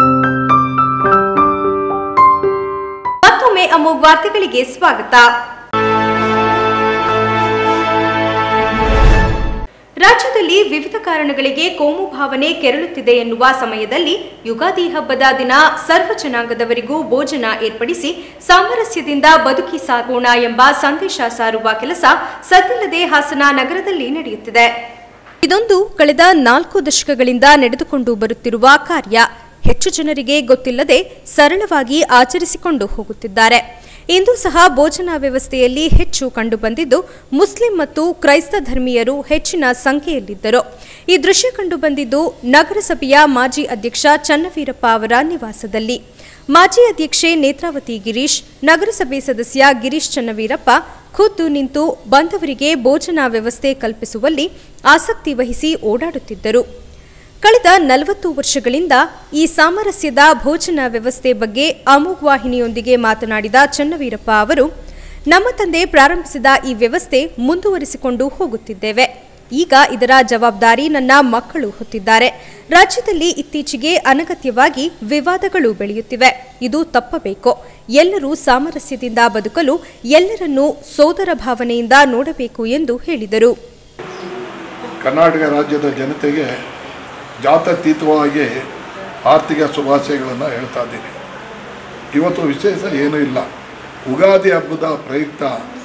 ಮತ್ತೊಮ್ಮೆ ಅಮೋಘ್ ವಾರ್ತೆಗಳಿಗೆ ಸ್ವಾಗತ ರಾಜ್ಯದಲ್ಲಿ ವಿವಿಧ ಕಾರಣಗಳಿಗೆ ಕೋಮು ಭಾವನೆ ಕೆರಳುತ್ತಿದೆ ಎನ್ನುವ ಸಮಯದಲ್ಲಿ ಯುಗಾದಿ ಹಬ್ಬದ ದಿನ ಸರ್ವ ಜನಾಂಗದವರಿಗೂ ಭೋಜನ ಏರ್ಪಡಿಸಿ ಸಾಮರಸ್ಯದಿಂದ ಬದುಕಿ ಸಾಗೋಣ ಎಂಬ ಸಂದೇಶ ಸಾರುವ ಕೆಲಸ ಸದ್ದಿಲ್ಲದೆ ಹಾಸನ ನಗರದಲ್ಲಿ ನಡೆಯುತ್ತಿದೆ ಇದೊಂದು ಕಳೆದ ನಾಲ್ಕು ದಶಕಗಳಿಂದ ನಡೆದುಕೊಂಡು ಬರುತ್ತಿರುವ ಕಾರ್ಯ ಹೆಚ್ಚು ಜನರಿಗೆ ಗೊತ್ತಿಲ್ಲದೆ ಸರಳವಾಗಿ ಆಚರಿಸಿಕೊಂಡು ಹೋಗುತ್ತಿದ್ದಾರೆ ಇಂದು ಸಹ ಭೋಜನ ವ್ಯವಸ್ಥೆಯಲ್ಲಿ ಹೆಚ್ಚು ಕಂಡುಬಂದಿದ್ದು ಮುಸ್ಲಿಂ ಮತ್ತು ಕ್ರೈಸ್ತ ಧರ್ಮೀಯರು ಹೆಚ್ಚಿನ ಸಂಖ್ಯೆಯಲ್ಲಿದ್ದರು ಈ ದೃಶ್ಯ ಕಂಡುಬಂದಿದ್ದು ನಗರಸಭೆಯ ಮಾಜಿ ಅಧ್ಯಕ್ಷ ಚನ್ನವೀರಪ್ಪ ಅವರ ನಿವಾಸದಲ್ಲಿ ಮಾಜಿ ಅಧ್ಯಕ್ಷೆ ನೇತ್ರಾವತಿ ಗಿರೀಶ್ ನಗರಸಭೆ ಸದಸ್ಯ ಗಿರೀಶ್ ಚನ್ನವೀರಪ್ಪ ಖುದ್ದು ನಿಂತು ಬಂದವರಿಗೆ ಭೋಜನ ವ್ಯವಸ್ಥೆ ಕಲ್ಪಿಸುವಲ್ಲಿ ಆಸಕ್ತಿ ವಹಿಸಿ ಓಡಾಡುತ್ತಿದ್ದರು ಕಳೆದ ನಲವತ್ತು ವರ್ಷಗಳಿಂದ ಈ ಸಾಮರಸ್ಯದ ಭೋಜನ ವ್ಯವಸ್ಥೆ ಬಗ್ಗೆ ಅಮೋಘ್ ವಾಹಿನಿಯೊಂದಿಗೆ ಮಾತನಾಡಿದ ಚನ್ನವೀರಪ್ಪ ಅವರು ನಮ್ಮ ತಂದೆ ಪ್ರಾರಂಭಿಸಿದ ಈ ವ್ಯವಸ್ಥೆ ಮುಂದುವರಿಸಿಕೊಂಡು ಹೋಗುತ್ತಿದ್ದೇವೆ ಈಗ ಇದರ ಜವಾಬ್ದಾರಿ ನನ್ನ ಮಕ್ಕಳು ಹೊತ್ತಿದ್ದಾರೆ ರಾಜ್ಯದಲ್ಲಿ ಇತ್ತೀಚೆಗೆ ಅನಗತ್ಯವಾಗಿ ವಿವಾದಗಳು ಬೆಳೆಯುತ್ತಿವೆ ಇದು ತಪ್ಪಬೇಕು ಎಲ್ಲರೂ ಸಾಮರಸ್ಯದಿಂದ ಬದುಕಲು ಎಲ್ಲರನ್ನೂ ಸೋದರ ಭಾವನೆಯಿಂದ ನೋಡಬೇಕು ಎಂದು ಹೇಳಿದರು ಕರ್ನಾಟಕ ರಾಜ್ಯದ ಜನತೆಗೆ ಜಾತ್ಯತೀತವಾಗಿ ಆರ್ಥಿಕ ಶುಭಾಶಯಗಳನ್ನು ಹೇಳ್ತಾ ಇದ್ದೀನಿ ಇವತ್ತು ವಿಶೇಷ ಏನೂ ಇಲ್ಲ ಉಗಾದಿ ಹಬ್ಬದ ಪ್ರಯುಕ್ತ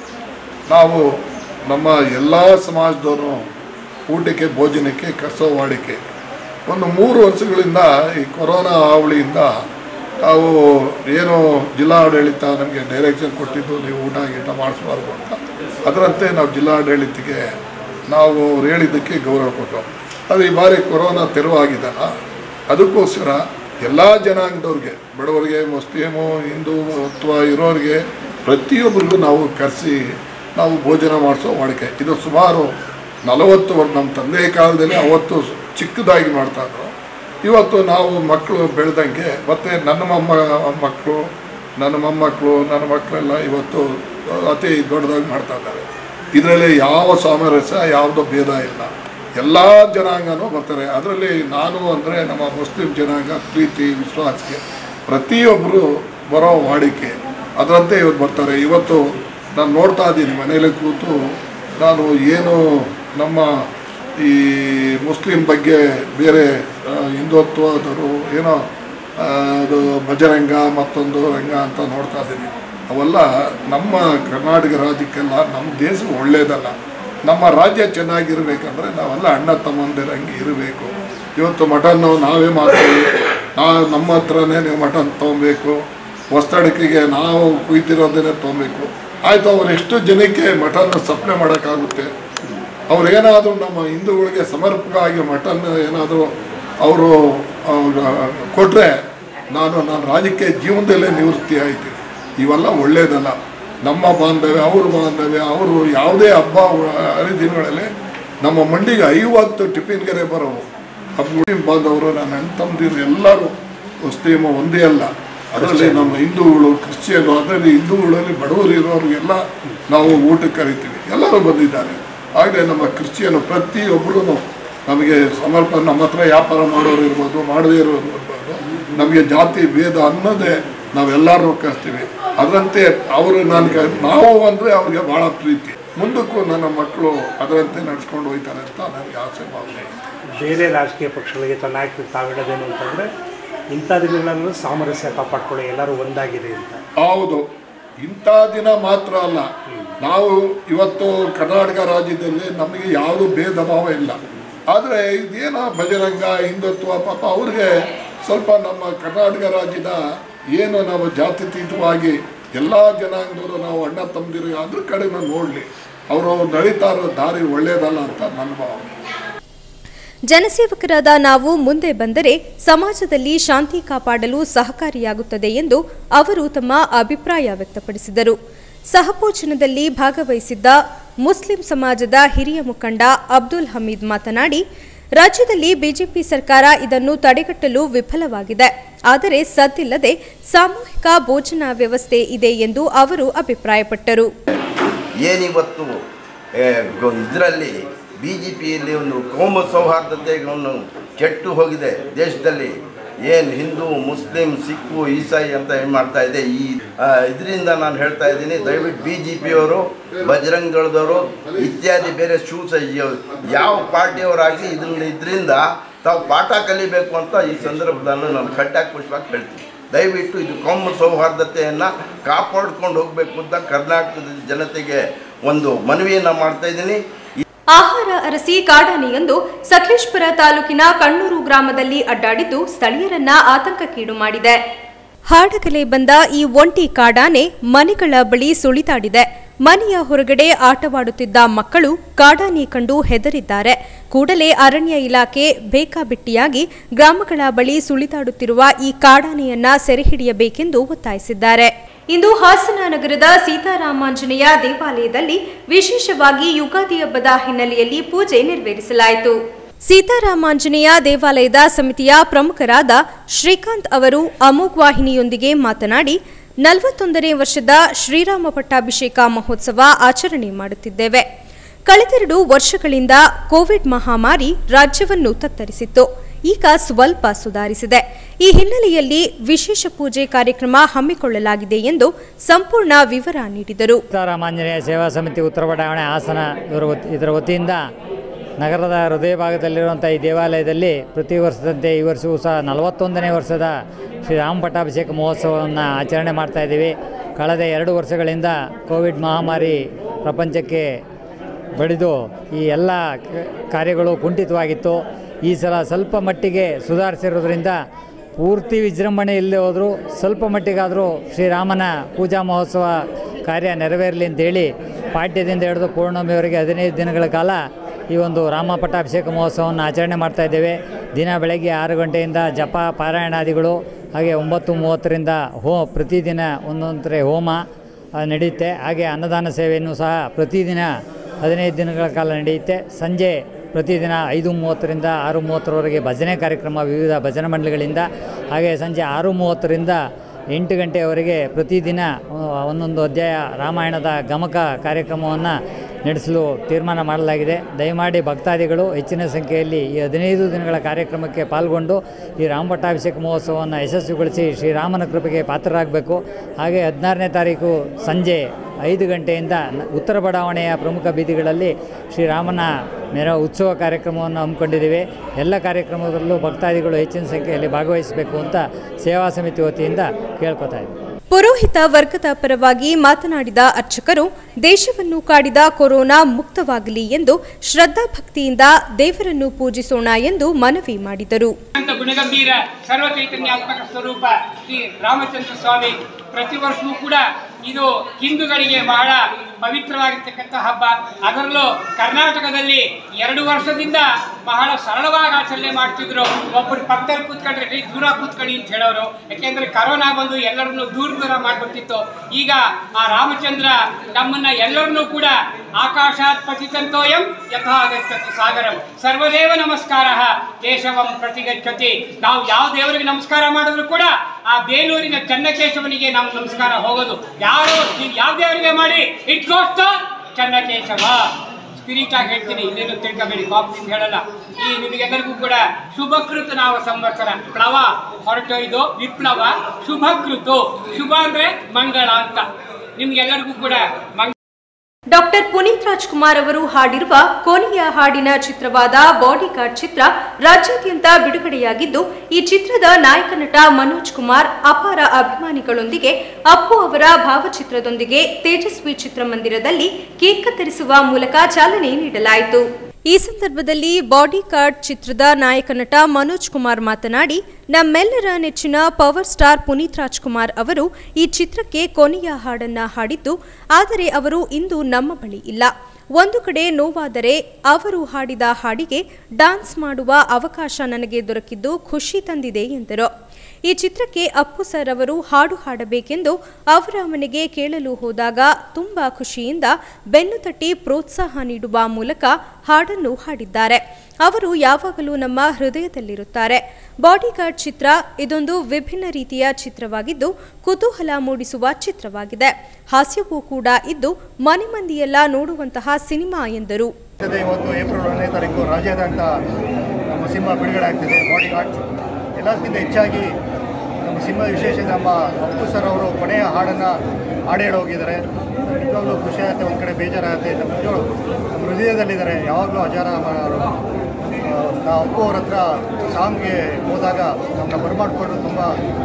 ನಾವು ನಮ್ಮ ಎಲ್ಲ ಸಮಾಜದವರು ಊಟಕ್ಕೆ ಭೋಜನಕ್ಕೆ ಕಸೋ ವಾಡಿಕೆ ಒಂದು ಮೂರು ವರ್ಷಗಳಿಂದ ಈ ಕೊರೋನಾ ಹಾವಳಿಯಿಂದ ನಾವು ಏನು ಜಿಲ್ಲಾಡಳಿತ ನಮಗೆ ಡೈರೆಕ್ಷನ್ ಕೊಟ್ಟಿದ್ದು ನೀವು ಊಟ ಗೀಟ ಮಾಡಿಸ್ಬಾರ್ದು ಅಂತ ಅದರಂತೆ ನಾವು ಜಿಲ್ಲಾಡಳಿತಕ್ಕೆ ನಾವು ಅವ್ರು ಹೇಳಿದ್ದಕ್ಕೆ ಗೌರವ ಕೊಟ್ಟು ಅದು ಈ ಬಾರಿ ಕೊರೋನಾ ತೆರವಾಗಿದಲ್ಲ ಅದಕ್ಕೋಸ್ಕರ ಎಲ್ಲ ಜನಾಂಗದವ್ರಿಗೆ ಬಡವರಿಗೆ ಮುಸ್ಲಿಮು ಹಿಂದೂ ಅಥವಾ ಇರೋರಿಗೆ ಪ್ರತಿಯೊಬ್ಬರಿಗೂ ನಾವು ಕರೆಸಿ ನಾವು ಭೋಜನ ಮಾಡಿಸೋ ವಾಡಿಕೆ ಇದು ಸುಮಾರು ನಲವತ್ತು ವರ್ಷ ನಮ್ಮ ತಂದೆ ಕಾಲದಲ್ಲಿ ಅವತ್ತು ಚಿಕ್ಕದಾಗಿ ಮಾಡ್ತಾಯಿದ್ರು ಇವತ್ತು ನಾವು ಮಕ್ಕಳು ಬೆಳೆದಂಗೆ ಮತ್ತು ನನ್ನ ಮೊಮ್ಮ ಮಕ್ಕಳು ನನ್ನ ಮೊಮ್ಮಕ್ಕಳು ನನ್ನ ಮಕ್ಕಳೆಲ್ಲ ಇವತ್ತು ಅತಿ ದೊಡ್ಡದಾಗಿ ಮಾಡ್ತಾ ಇದ್ದಾರೆ ಇದರಲ್ಲಿ ಯಾವ ಸಾಮರಸ್ಯ ಯಾವುದೋ ಭೇದ ಇಲ್ಲ ಎಲ್ಲ ಜನಾಂಗನೂ ಬರ್ತಾರೆ ಅದರಲ್ಲಿ ನಾನು ಅಂದರೆ ನಮ್ಮ ಮುಸ್ಲಿಂ ಜನಾಂಗ ಪ್ರೀತಿ ವಿಶ್ವಾಸಕ್ಕೆ ಪ್ರತಿಯೊಬ್ಬರು ಬರೋ ವಾಡಿಕೆ ಅದರಂತೆ ಇವತ್ತು ಬರ್ತಾರೆ ಇವತ್ತು ನಾನು ನೋಡ್ತಾ ಇದ್ದೀನಿ ಮನೇಲಿ ಕೂತು ನಾನು ಏನು ನಮ್ಮ ಈ ಮುಸ್ಲಿಂ ಬಗ್ಗೆ ಬೇರೆ ಆ, ಹಿಂದುತ್ವದವರು ಏನೋ ಆ, ಅದು ಭಜರಂಗ ಮತ್ತೊಂದು ರಂಗ ಅಂತ ನೋಡ್ತಾ ಇದ್ದೀನಿ ಅವೆಲ್ಲ ನಮ್ಮ ಕರ್ನಾಟಕ ರಾಜ್ಯಕ್ಕೆಲ್ಲ ನಮ್ಮ ದೇಶ ಒಳ್ಳೆಯದಲ್ಲ ನಮ್ಮ ರಾಜ್ಯ ಚೆನ್ನಾಗಿರ್ಬೇಕಂದ್ರೆ ನಾವೆಲ್ಲ ಅಣ್ಣ ತಮ್ಮಂದಿರಂಗೆ ಇರಬೇಕು ಇವತ್ತು ಮಟನ್ನು ನಾವೇ ಮಾಡ್ತೀವಿ ನಾ ನಮ್ಮ ಹತ್ರನೇ ನೀವು ಮಟನ್ ತೊಗೊಬೇಕು ಹೊಸ್ತಡಕಿಗೆ ನಾವು ಕುಯ್ತಿರೋದನ್ನೇ ತೊಗೊಬೇಕು ಆಯಿತು ಅವ್ರು ಎಷ್ಟು ಜನಕ್ಕೆ ಮಟನ್ ಸಪ್ಲೈ ಮಾಡೋಕ್ಕಾಗುತ್ತೆ ಅವ್ರು ಏನಾದರೂ ನಮ್ಮ ಹಿಂದೂಗಳಿಗೆ ಸಮರ್ಪಕವಾಗಿ ಮಟನ್ ಏನಾದರೂ ಅವರು ಕೊಟ್ಟರೆ ನಾನು ನಾನು ರಾಜಕೀಯ ಜೀವನದಲ್ಲೇ ನಿವೃತ್ತಿ ಆಯ್ತೀನಿ ಇವೆಲ್ಲ ಒಳ್ಳೆಯದಲ್ಲ ನಮ್ಮ ಬಾಂಧವ್ಯ ಅವ್ರ ಬಾಂಧವ್ಯ ಅವರು ಯಾವುದೇ ಹಬ್ಬ ಹರಿದಿನಗಳಲ್ಲಿ ನಮ್ಮ ಮಂಡಿಗೆ ಐವತ್ತು ಟಿಫಿನ್ ಗೆರೆ ಬರೋವು ಹಬ್ಬ ಬಾಂಧವರು ನನ್ನ ಅಣ್ಣ ತಮ್ಮದಿರು ಎಲ್ಲರೂ ಮುಸ್ಲಿಮ ಒಂದೇ ಅಲ್ಲ ಅದರಲ್ಲಿ ನಮ್ಮ ಹಿಂದೂಗಳು ಕ್ರಿಶ್ಚಿಯನು ಅದರಲ್ಲಿ ಹಿಂದೂಗಳಲ್ಲಿ ಬಡವರು ಇರೋರಿಗೆಲ್ಲ ನಾವು ಊಟಕ್ಕೆ ಕರಿತೀವಿ ಎಲ್ಲರೂ ಬಂದಿದ್ದಾರೆ ಹಾಗೆ ನಮ್ಮ ಕ್ರಿಶ್ಚಿಯನು ಪ್ರತಿಯೊಬ್ಬರೂ ನಮಗೆ ಸಮರ್ಪಣೆ ನಮ್ಮ ಹತ್ರ ವ್ಯಾಪಾರ ಮಾಡೋರು ಇರ್ಬೋದು ಮಾಡದೇ ಇರೋರು ಇರ್ಬೋದು ನಮಗೆ ಜಾತಿ ಭೇದ ಅನ್ನೋದೇ ನಾವೆಲ್ಲರೂ ಕರಿಸ್ತೀವಿ ಅದರಂತೆ ಅವರು ನನಗೆ ನಾವು ಅಂದರೆ ಅವ್ರಿಗೆ ಭಾಳ ಪ್ರೀತಿ ಮುಂದಕ್ಕೂ ನನ್ನ ಮಕ್ಕಳು ಅದರಂತೆ ನಡ್ಸ್ಕೊಂಡು ಹೋಗ್ತಾರೆ ಅಂತ ನನಗೆ ಆಸೆ ಭಾವನೆ ಇದೆ ಬೇರೆ ರಾಜಕೀಯ ಪಕ್ಷಗಳಿಗೆ ತನ್ನ ನಾಯಕರು ತಾವು ಹೇಳೋದೇನು ಅಂತಂದರೆ ಇಂಥ ದಿನಗಳನ್ನು ಸಾಮರಸ್ಯ ಕಾಪಾಡ್ಕೊಳ್ಳಿ ಎಲ್ಲರೂ ಒಂದಾಗಿದೆ ಅಂತ ಹೌದು ಇಂಥ ದಿನ ಮಾತ್ರ ಅಲ್ಲ ನಾವು ಇವತ್ತು ಕರ್ನಾಟಕ ರಾಜ್ಯದಲ್ಲಿ ನಮಗೆ ಯಾವುದೂ ಭೇದ ಭಾವ ಇಲ್ಲ ಆದರೆ ಇದೇನೋ ಬಜರಂಗ ಹಿಂದುತ್ವ ಪಾಪ ಅವ್ರಿಗೆ ಸ್ವಲ್ಪ ನಮ್ಮ ಕರ್ನಾಟಕ ರಾಜ್ಯದ ಏನು ನಾವು ಜಾತ್ಯತೀತವಾಗಿ ಎಲ್ಲ ಜನಾಂಗದವರು ನಾವು ಅಣ್ಣ ತಮ್ಮದಿರು ಅದ್ರ ಕಡೆ ನಾವು ನೋಡಲಿ ಅವರು ನಡೀತಾ ಇರೋ ದಾರಿ ಒಳ್ಳೆಯದಲ್ಲ ಅಂತ ನನ್ನ ಭಾವನೆ ಜನಸೇವಕರಾದ ನಾವು ಮುಂದೆ ಬಂದರೆ ಸಮಾಜದಲ್ಲಿ ಶಾಂತಿ ಕಾಪಾಡಲು ಸಹಕಾರಿಯಾಗುತ್ತದೆ ಎಂದು ಅವರು ತಮ್ಮ ಅಭಿಪ್ರಾಯ ವ್ಯಕ್ತಪಡಿಸಿದರು ಸಹಭೋಜನದಲ್ಲಿ ಭಾಗವಹಿಸಿದ್ದ ಮುಸ್ಲಿಂ ಸಮಾಜದ ಹಿರಿಯ ಮುಖಂಡ ಅಬ್ದುಲ್ ಹಮೀದ್ ಮಾತನಾಡಿ ರಾಜ್ಯದಲ್ಲಿ ಬಿಜೆಪಿ ಸರ್ಕಾರ ಇದನ್ನು ತಡೆಗಟ್ಟಲು ವಿಫಲವಾಗಿದೆ ಆದರೆ ಸದ್ದಿಲ್ಲದೆ ಸಾಮೂಹಿಕ ಭೋಜನ ವ್ಯವಸ್ಥೆ ಇದೆ ಎಂದು ಅವರು ಅಭಿಪ್ರಾಯಪಟ್ಟರು ಏನಿವತ್ತು ಇದರಲ್ಲಿ ಬಿ ಜೆ ಪಿಯಲ್ಲಿ ಒಂದು ಕೋಮು ಸೌಹಾರ್ದತೆಯನ್ನು ಕೆಟ್ಟು ಹೋಗಿದೆ ದೇಶದಲ್ಲಿ ಏನು ಹಿಂದೂ ಮುಸ್ಲಿಂ ಸಿಕ್ಕು ಈಸಾಯಿ ಅಂತ ಏನು ಮಾಡ್ತಾ ಇದೆ ಈ ಇದರಿಂದ ನಾನು ಹೇಳ್ತಾ ಇದ್ದೀನಿ ದಯವಿಟ್ಟು ಬಿ ಜೆ ಪಿಯವರು ಬಜರಂಗ್ ದಳದವರು ಇತ್ಯಾದಿ ಬೇರೆ ಶೂಸ್ ಯಾವ ಪಾರ್ಟಿಯವರಾಗಿ ಇದರಿಂದ ಇದರಿಂದ ತಾವು ಪಾಠ ಕಲಿಬೇಕು ಅಂತ ಈ ಸಂದರ್ಭದಲ್ಲಿ ನಾನು ಕಟ್ಟಾಗಿ ಪುಷ್ಪವಾಗಿ ಹೇಳ್ತೀನಿ ದಯವಿಟ್ಟು ಇದು ಕೋಮು ಸೌಹಾರ್ದತೆಯನ್ನು ಕಾಪಾಡ್ಕೊಂಡು ಹೋಗಬೇಕು ಅಂತ ಕರ್ನಾಟಕದ ಜನತೆಗೆ ಒಂದು ಮನವಿಯನ್ನು ಮಾಡ್ತಾ ಇದ್ದೀನಿ ಆಹಾರ ಅರಸಿ ಕಾಡಾನೆಯೊಂದು ಸಕಲೇಶ್ಪುರ ತಾಲೂಕಿನ ಕಣ್ಣೂರು ಗ್ರಾಮದಲ್ಲಿ ಅಡ್ಡಾಡಿದ್ದು ಸ್ಥಳೀಯರನ್ನ ಆತಂಕಕ್ಕೀಡು ಮಾಡಿದೆ ಹಾಡಗಲೆ ಬಂದ ಈ ಒಂಟಿ ಕಾಡಾನೆ ಮನೆಗಳ ಬಳಿ ಸುಳಿದಾಡಿದೆ ಮನೆಯ ಹೊರಗಡೆ ಆಟವಾಡುತ್ತಿದ್ದ ಮಕ್ಕಳು ಕಾಡಾನೆ ಕಂಡು ಹೆದರಿದ್ದಾರೆ ಕೂಡಲೇ ಅರಣ್ಯ ಇಲಾಖೆ ಬೇಕಾಬಿಟ್ಟಿಯಾಗಿ ಗ್ರಾಮಗಳ ಬಳಿ ಸುಳಿದಾಡುತ್ತಿರುವ ಈ ಕಾಡಾನೆಯನ್ನ ಸೆರೆಹಿಡಿಯಬೇಕೆಂದು ಒತ್ತಾಯಿಸಿದ್ದಾರೆ ಇಂದು ಹಾಸನ ನಗರದ ಸೀತಾರಾಮಾಂಜನೇಯ ದೇವಾಲಯದಲ್ಲಿ ವಿಶೇಷವಾಗಿ ಯುಗಾದಿ ಹಬ್ಬದ ಹಿನ್ನೆಲೆಯಲ್ಲಿ ಪೂಜೆ ನೆರವೇರಿಸಲಾಯಿತು ಸೀತಾರಾಮಾಂಜನೇಯ ದೇವಾಲಯದ ಸಮಿತಿಯ ಪ್ರಮುಖರಾದ ಶ್ರೀಕಾಂತ್ ಅವರು ಅಮೋಘ್ ವಾಹಿನಿಯೊಂದಿಗೆ ಮಾತನಾಡಿ ನಲವತ್ತೊಂದನೇ ವರ್ಷದ ಶ್ರೀರಾಮ ಪಟ್ಟಾಭಿಷೇಕ ಮಹೋತ್ಸವ ಆಚರಣೆ ಮಾಡುತ್ತಿದ್ದೇವೆ ಕಳೆದೆರಡು ವರ್ಷಗಳಿಂದ ಕೋವಿಡ್ ಮಹಾಮಾರಿ ರಾಜ್ಯವನ್ನು ತತ್ತರಿಸಿತ್ತು ಈಗ ಸ್ವಲ್ಪ ಸುಧಾರಿಸಿದೆ ಈ ಹಿನ್ನೆಲೆಯಲ್ಲಿ ವಿಶೇಷ ಪೂಜೆ ಕಾರ್ಯಕ್ರಮ ಹಮ್ಮಿಕೊಳ್ಳಲಾಗಿದೆ ಎಂದು ಸಂಪೂರ್ಣ ವಿವರ ನೀಡಿದರು ಸೀತಾರಾಮಾಂಜನೇಯ ಸೇವಾ ಸಮಿತಿ ಉತ್ತರ ಬಡಾವಣೆ ಹಾಸನ ಇವರ ವತಿ ಇದರ ವತಿಯಿಂದ ನಗರದ ಹೃದಯ ಭಾಗದಲ್ಲಿರುವಂಥ ಈ ದೇವಾಲಯದಲ್ಲಿ ಪ್ರತಿ ವರ್ಷದಂತೆ ಈ ವರ್ಷವೂ ಸಹ ನಲವತ್ತೊಂದನೇ ವರ್ಷದ ಶ್ರೀರಾಮ ಪಟ್ಟಾಭಿಷೇಕ ಮಹೋತ್ಸವವನ್ನು ಆಚರಣೆ ಮಾಡ್ತಾ ಇದ್ದೀವಿ ಕಳೆದ ಎರಡು ವರ್ಷಗಳಿಂದ ಕೋವಿಡ್ ಮಹಾಮಾರಿ ಪ್ರಪಂಚಕ್ಕೆ ಬಡಿದು ಈ ಎಲ್ಲ ಕ- ಕಾರ್ಯಗಳು ಕುಂಠಿತವಾಗಿತ್ತು ಈ ಸಲ ಸ್ವಲ್ಪ ಮಟ್ಟಿಗೆ ಸುಧಾರಿಸಿರೋದ್ರಿಂದ ಪೂರ್ತಿ ವಿಜೃಂಭಣೆ ಇಲ್ಲದೆ ಹೋದರೂ ಸ್ವಲ್ಪ ಮಟ್ಟಿಗಾದರೂ ಶ್ರೀರಾಮನ ಪೂಜಾ ಮಹೋತ್ಸವ ಕಾರ್ಯ ನೆರವೇರಲಿ ಅಂತೇಳಿ ಪಾಡ್ಯದಿಂದ ಹಿಡಿದು ಪೂರ್ಣಮಿಯವರೆಗೆ ಹದಿನೈದು ದಿನಗಳ ಕಾಲ ಈ ಒಂದು ರಾಮ ಪಟ್ಟಾಭಿಷೇಕ ಮಹೋತ್ಸವವನ್ನು ಆಚರಣೆ ಮಾಡ್ತಾ ಇದ್ದೇವೆ ದಿನ ಬೆಳಗ್ಗೆ ಆರು ಗಂಟೆಯಿಂದ ಜಪ ಪಾರಾಯಣಾದಿಗಳು ಹಾಗೆ ಒಂಬತ್ತು ಮೂವತ್ತರಿಂದ ಹೋ ಪ್ರತಿದಿನ ಒಂದೊಂದರೆ ಹೋಮ ಆ, ನಡೆಯುತ್ತೆ ಹಾಗೆ ಅನ್ನದಾನ ಸೇವೆಯನ್ನು ಸಹ ಪ್ರತಿದಿನ ಹದಿನೈದು ದಿನಗಳ ಕಾಲ ನಡೆಯುತ್ತೆ ಸಂಜೆ ಪ್ರತಿದಿನ ಐದು ಮೂವತ್ತರಿಂದ ಆರು ಮೂವತ್ತರವರೆಗೆ ಭಜನೆ ಕಾರ್ಯಕ್ರಮ ವಿವಿಧ ಭಜನೆ ಮಂಡಳಿಗಳಿಂದ ಹಾಗೆ ಸಂಜೆ ಆರು ಮೂವತ್ತರಿಂದ ಎಂಟು ಗಂಟೆಯವರೆಗೆ ಪ್ರತಿದಿನ ಆ, ಒಂದೊಂದು ಅಧ್ಯಾಯ ರಾಮಾಯಣದ ಗಮಕ ಕಾರ್ಯಕ್ರಮವನ್ನು ನಡೆಸಲು ತೀರ್ಮಾನ ಮಾಡಲಾಗಿದೆ ದಯಮಾಡಿ ಭಕ್ತಾದಿಗಳು ಹೆಚ್ಚಿನ ಸಂಖ್ಯೆಯಲ್ಲಿ ಈ ಹದಿನೈದು ದಿನಗಳ ಕಾರ್ಯಕ್ರಮಕ್ಕೆ ಪಾಲ್ಗೊಂಡು ಈ ರಾಮಪಟ್ಟಾಭಿಷೇಕ ಮಹೋತ್ಸವವನ್ನು ಯಶಸ್ವಿಗೊಳಿಸಿ ಶ್ರೀರಾಮನ ಕೃಪೆಗೆ ಪಾತ್ರರಾಗಬೇಕು ಹಾಗೆ ಹದಿನಾರನೇ ತಾರೀಕು ಸಂಜೆ ಐದು ಗಂಟೆಯಿಂದ ನ- ಉತ್ತರ ಬಡಾವಣೆಯ ಪ್ರಮುಖ ಬೀದಿಗಳಲ್ಲಿ ಶ್ರೀರಾಮನ ಮೆರ ಉತ್ಸವ ಕಾರ್ಯಕ್ರಮವನ್ನು ಹಮ್ಮಿಕೊಂಡಿದ್ದೇವೆ ಎಲ್ಲ ಕಾರ್ಯಕ್ರಮದಲ್ಲೂ ಭಕ್ತಾದಿಗಳು ಹೆಚ್ಚಿನ ಸಂಖ್ಯೆಯಲ್ಲಿ ಭಾಗವಹಿಸಬೇಕು ಅಂತ ಸೇವಾ ಸಮಿತಿ ವತಿಯಿಂದ ಕೇಳ್ಕೊತಾ ಇದ್ದೀವಿ ಪುರೋಹಿತ ವರ್ಗದ ಪರವಾಗಿ ಮಾತನಾಡಿದ ಅರ್ಚಕರು ದೇಶವನ್ನು ಕಾಡಿದ ಕೊರೋನಾ ಮುಕ್ತವಾಗಲಿ ಎಂದು ಶ್ರದ್ಧಾಭಕ್ತಿಯಿಂದ ದೇವರನ್ನು ಪೂಜಿಸೋಣ ಎಂದು ಮನವಿ ಮಾಡಿದರು ಅಂತ ಗುಣಗಂಭೀರ ಸರ್ವ ಚೈತನ್ಯಾತ್ಮಕ ಸ್ವರೂಪ ಶ್ರೀ ರಾಮಚಂದ್ರ ಸ್ವಾಮಿ ಪ್ರತಿ ವರ್ಷವೂ ಕೂಡ ಇದು ಹಿಂದೂಗಳಿಗೆ ಬಹಳ ಪವಿತ್ರವಾಗಿರ್ತಕ್ಕಂಥ ಹಬ್ಬ ಅದರಲ್ಲೂ ಕರ್ನಾಟಕದಲ್ಲಿ ಎರಡು ವರ್ಷದಿಂದ ಬಹಳ ಸರಳವಾಗಿ ಆಚರಣೆ ಮಾಡ್ತಿದ್ರು ಒಬ್ಬರು ಪಕ್ಕದಲ್ಲಿ ಕೂತ್ಕೊಂಡ್ರೆ "ಏ, ದೂರ ಕೂತ್ಕೊಳ್ಳಿ ಅಂತ ಹೇಳೋರು ಯಾಕೆಂದ್ರೆ ಕರೋನಾ ಬಂದು ಎಲ್ಲರನ್ನು ದೂರ ದೂರ ಮಾಡಿಬಿಟ್ಟಿತ್ತು ಈಗ ಆ ರಾಮಚಂದ್ರ ನಮ್ಮನ್ನ ಎಲ್ಲರನ್ನೂ ಕೂಡ ಆಕಾಶಾತ್ ಪತಿತಂತೋಯಂ ಯಥಾ ಗಚ್ಚತಿ ಸಾಗರಂ ಸರ್ವದೇವ ನಮಸ್ಕಾರ ಕೇಶವಂ ಪ್ರತಿಗಚ್ಚತಿ ನಾವು ಯಾವ ದೇವರಿಗೆ ನಮಸ್ಕಾರ ಮಾಡಿದ್ರು ಕೂಡ ಆ ಬೇಲೂರಿನ ಚನ್ನಕೇಶವನಿಗೆ ನಾವು ನಮಸ್ಕಾರ ಹೋಗೋದು ಯಾರೋ ಯಾವ ದೇವರಿಗೆ ಮಾಡಿ it goes to Channakeshava spirit ಆಗಿ ಹೇಳ್ತೀನಿ ಇನ್ನೇನು ತಿಳ್ಕೊಬೇಡಿ ಕಾಪಿ ಹೇಳಲ್ಲ ಈ ನಿಮಗೆಲ್ಲರಿಗೂ ಕೂಡ ಶುಭಕೃತ ನಾವು ಸಂವತ್ಸರ ಪ್ಲವ ಹೊರಟೊಯ್ದು ವಿಪ್ಲವ ಶುಭಕೃತು ಶುಭ ಅಂದ್ರೆ ಮಂಗಳ ಅಂತ ನಿಮ್ಗೆಲ್ಲರಿಗೂ ಕೂಡ ಮಂಗ ಡಾಕ್ಟರ್ ಪುನೀತ್ ರಾಜ್ಕುಮಾರ್ ಅವರು ಹಾಡಿರುವ ಕೊನೆಯ ಹಾಡಿನ ಚಿತ್ರವಾದ ಬಾಡಿಗಾರ್ಡ್ ಚಿತ್ರ ರಾಜ್ಯಾದ್ಯಂತ ಬಿಡುಗಡೆಯಾಗಿದ್ದು ಈ ಚಿತ್ರದ ನಾಯಕ ನಟ ಮನೋಜ್ ಕುಮಾರ್ ಅಪಾರ ಅಭಿಮಾನಿಗಳೊಂದಿಗೆ ಅಪ್ಪು ಅವರ ಭಾವಚಿತ್ರದೊಂದಿಗೆ ತೇಜಸ್ವಿ ಚಿತ್ರಮಂದಿರದಲ್ಲಿ ಕೇಕ್ ಕತ್ತರಿಸುವ ಮೂಲಕ ಚಾಲನೆ ನೀಡಲಾಯಿತು ಈ ಸಂದರ್ಭದಲ್ಲಿ ಬಾಡಿ ಕಾರ್ಡ್ ಚಿತ್ರದ ನಾಯಕ ನಟ ಮನೋಜ್ ಕುಮಾರ್ ಮಾತನಾಡಿ ನಮ್ಮೆಲ್ಲರ ನೆಚ್ಚಿನ ಪವರ್ ಸ್ಟಾರ್ ಪುನೀತ್ ರಾಜ್ಕುಮಾರ್ ಅವರು ಈ ಚಿತ್ರಕ್ಕೆ ಕೊನೆಯ ಹಾಡನ್ನ ಹಾಡಿದ್ದು ಆದರೆ ಅವರು ಇಂದು ನಮ್ಮ ಬಳಿ ಇಲ್ಲ ಒಂದು ಕಡೆ ನೋವಾದರೆ ಅವರು ಹಾಡಿದ ಹಾಡಿಗೆ ಡಾನ್ಸ್ ಮಾಡುವ ಅವಕಾಶ ನನಗೆ ದೊರಕಿದ್ದು ಖುಷಿ ತಂದಿದೆ ಎಂದರು ಈ ಚಿತ್ರಕ್ಕೆ ಅಪ್ಪು ಸರ್ ಅವರು ಹಾಡು ಹಾಡಬೇಕೆಂದು ಅವರ ಮನೆಗೆ ಕೇಳಲು ಹೋದಾಗ ತುಂಬಾ ಖುಷಿಯಿಂದ ಬೆನ್ನು ತಟ್ಟಿ ಪ್ರೋತ್ಸಾಹ ನೀಡುವ ಮೂಲಕ ಹಾಡನ್ನು ಹಾಡಿದ್ದಾರೆ ಅವರು ಯಾವಾಗಲೂ ನಮ್ಮ ಹೃದಯದಲ್ಲಿರುತ್ತಾರೆ ಬಾಡಿಗಾರ್ಡ್ ಚಿತ್ರ ಇದೊಂದು ವಿಭಿನ್ನ ರೀತಿಯ ಚಿತ್ರವಾಗಿದ್ದು ಕುತೂಹಲ ಮೂಡಿಸುವ ಚಿತ್ರವಾಗಿದೆ ಹಾಸ್ಯವೂ ಕೂಡ ಇದ್ದು ಮನೆ ಮಂದಿಯೆಲ್ಲ ನೋಡುವಂತಹ ಸಿನಿಮಾ ಎಂದರು ಇದೆ ಇವತ್ತು ಏಪ್ರಿಲ್ ಒಂದನೇ ತಾರೀಕು ರಾಜ್ಯಾದ್ಯಂತ ನಮ್ಮ ಸಿನಿಮಾ ಬಿಡುಗಡೆ ಆಗ್ತಿದೆ ಬಾಡಿ ಗಾರ್ಡ್ ಎಲ್ಲದಕ್ಕಿಂತ ಹೆಚ್ಚಾಗಿ ನಮ್ಮ ಸಿನಿಮಾ ವಿಶೇಷ ನಮ್ಮ ಅಪ್ಪು ಸರ್ ಅವರು ಕೊನೆಯ ಹಾಡನ್ನು ಹಾಡು ಹೇಳಿ ಹೋಗಿದ್ದಾರೆ ನಿಜವಾಗ್ಲೂ ಖುಷಿ ಆಗುತ್ತೆ ಒಂದು ಕಡೆ ಬೇಜಾರಾಗುತ್ತೆ ನಮ್ಮ ನಿಜವಾಗ್ಲೂ ನಮ್ಮ ಹೃದಯದಲ್ಲಿದ್ದಾರೆ ಯಾವಾಗಲೂ ಅಜಾರ ಅವರು ನಾವು ಅಪ್ಪು ಅವ್ರ ಹತ್ರ ಸಾಂಗ್ಗೆ ಹೋದಾಗ ನಮ್ಮನ್ನ ಬರಮಾಡ್ಕೊಂಡು ತುಂಬ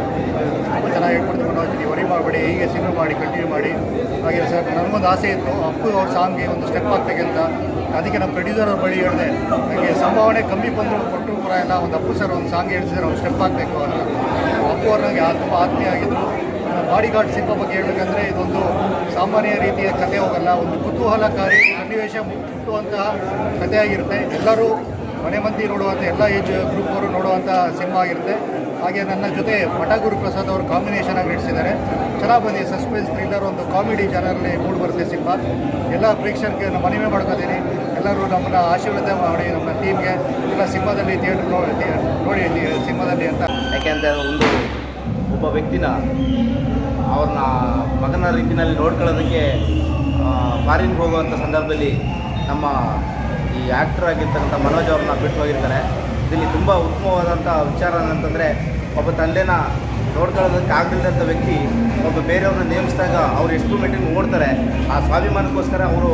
ತುಂಬ ಚೆನ್ನಾಗಿ ಹೇಳ್ಕೊಡ್ತೀವಿ ಮನೋಜ್ ನೀವು ವರಿ ಮಾಡಬೇಡಿ ಹೀಗೆ ಸಿನಿಮಾ ಮಾಡಿ ಕಂಟಿನ್ಯೂ ಮಾಡಿ ಹಾಗೆ ಸರ್ ನನಗೊಂದು ಆಸೆ ಇತ್ತು ಅಪ್ಪು ಅವ್ರ ಸಾಂಗ್ಗೆ ಒಂದು ಸ್ಟೆಪ್ ಹಾಕ್ಬೇಕಂತ ಅದಕ್ಕೆ ನಮ್ಮ ಪ್ರೊಡ್ಯೂಸರ್ ಅವ್ರ ಬಳಿ ಹೇಳಿದೆ ನನಗೆ ಸಂಭಾವನೆ ಕಮ್ಮಿ ಬಂದರೂ ಕೊಟ್ಟರು ಪರ ಎಲ್ಲ ಒಂದು ಅಪ್ಪು ಸರ್ ಒಂದು ಸಾಂಗ್ ಹೇಳ್ತಿದ್ದಾರೆ ಒಂದು ಸ್ಟೆಪ್ ಹಾಕಬೇಕು ಅಂತ ಅಪ್ಪು ಅವ್ರು ನನಗೆ ತುಂಬ ಆತ್ಮೀಯ ಆಗಿದ್ದರು ಬಾಡಿ ಗಾರ್ಡ್ ಸಿನಿಮಾ ಬಗ್ಗೆ ಹೇಳಬೇಕಂದ್ರೆ ಇದೊಂದು ಸಾಮಾನ್ಯ ರೀತಿಯ ಕಥೆ ಹೋಗಲ್ಲ ಒಂದು ಕುತೂಹಲಕಾರಿ ಸನ್ನಿವೇಶ ಮುಟ್ಟುವಂತಹ ಕಥೆಯಾಗಿರುತ್ತೆ ಎಲ್ಲರೂ ಮನೆ ಮಂದಿ ನೋಡುವಂಥ ಎಲ್ಲ ಏಜ್ ಗ್ರೂಪ್ ಅವರು ನೋಡುವಂಥ ಸಿನಿಮಾ ಆಗಿರುತ್ತೆ ಹಾಗೆ ನನ್ನ ಜೊತೆ ಮಠ ಗುರುಪ್ರಸಾದ್ ಅವರು ಕಾಂಬಿನೇಷನ್ ಆಗಿ ನಟಿಸಿದ್ದಾರೆ ಚೆನ್ನಾಗಿ ಬಂದಿದೆ ಸಸ್ಪೆನ್ಸ್ ಥ್ರಿಲ್ಲರ್ ಒಂದು ಕಾಮಿಡಿ ಜನರಲ್ಲಿ ಮೂಡಿ ಬರುತ್ತೆ ಸಿನಿಮಾ ಎಲ್ಲ ಪ್ರೇಕ್ಷಕರಿಗೆ ನಾನು ಮನವಿ ಮಾಡ್ಕೋತೀನಿ ಎಲ್ಲರೂ ನಮ್ಮನ್ನ ಆಶೀರ್ವಾದ ಮಾಡಿ ನಮ್ಮ ಟೀಮ್ಗೆ ಎಲ್ಲ ಸಿನಿಮಾದಲ್ಲಿ ಥಿಯೇಟ್ರ್ ನೋಡಿ ನೋಡಿ ಸಿನಿಮಾದಲ್ಲಿ ಅಂತ ಯಾಕೆಂದರೆ ಒಂದು ಒಬ್ಬ ವ್ಯಕ್ತಿನ ಅವ್ರನ್ನ ಮಗನ ರೀತಿಯಲ್ಲಿ ನೋಡ್ಕೊಳ್ಳೋದಕ್ಕೆ ಫಾರಿನ್ಗೆ ಹೋಗುವಂಥ ಸಂದರ್ಭದಲ್ಲಿ ನಮ್ಮ ಈ ಆ್ಯಕ್ಟರ್ ಆಗಿರ್ತಕ್ಕಂಥ ಮನೋಜ್ ಅವ್ರನ್ನ ಬಿಟ್ಟು ಹೋಗಿರ್ತಾರೆ ಇದರಲ್ಲಿ ತುಂಬ ಉತ್ತಮವಾದಂಥ ವಿಚಾರ ಏನಂತಂದರೆ ಒಬ್ಬ ತಂದೆನ ನೋಡ್ಕೊಳ್ಳೋದಕ್ಕೆ ಆಗದಿಲ್ಲದಂಥ ವ್ಯಕ್ತಿ ಒಬ್ಬ ಬೇರೆಯವ್ರನ್ನ ನೇಮಿಸಿದಾಗ ಅವ್ರು ಎಷ್ಟು ಮಟ್ಟಿಗೆ ಓಡ್ತಾರೆ ಆ ಸ್ವಾಭಿಮಾನಕ್ಕೋಸ್ಕರ ಅವರು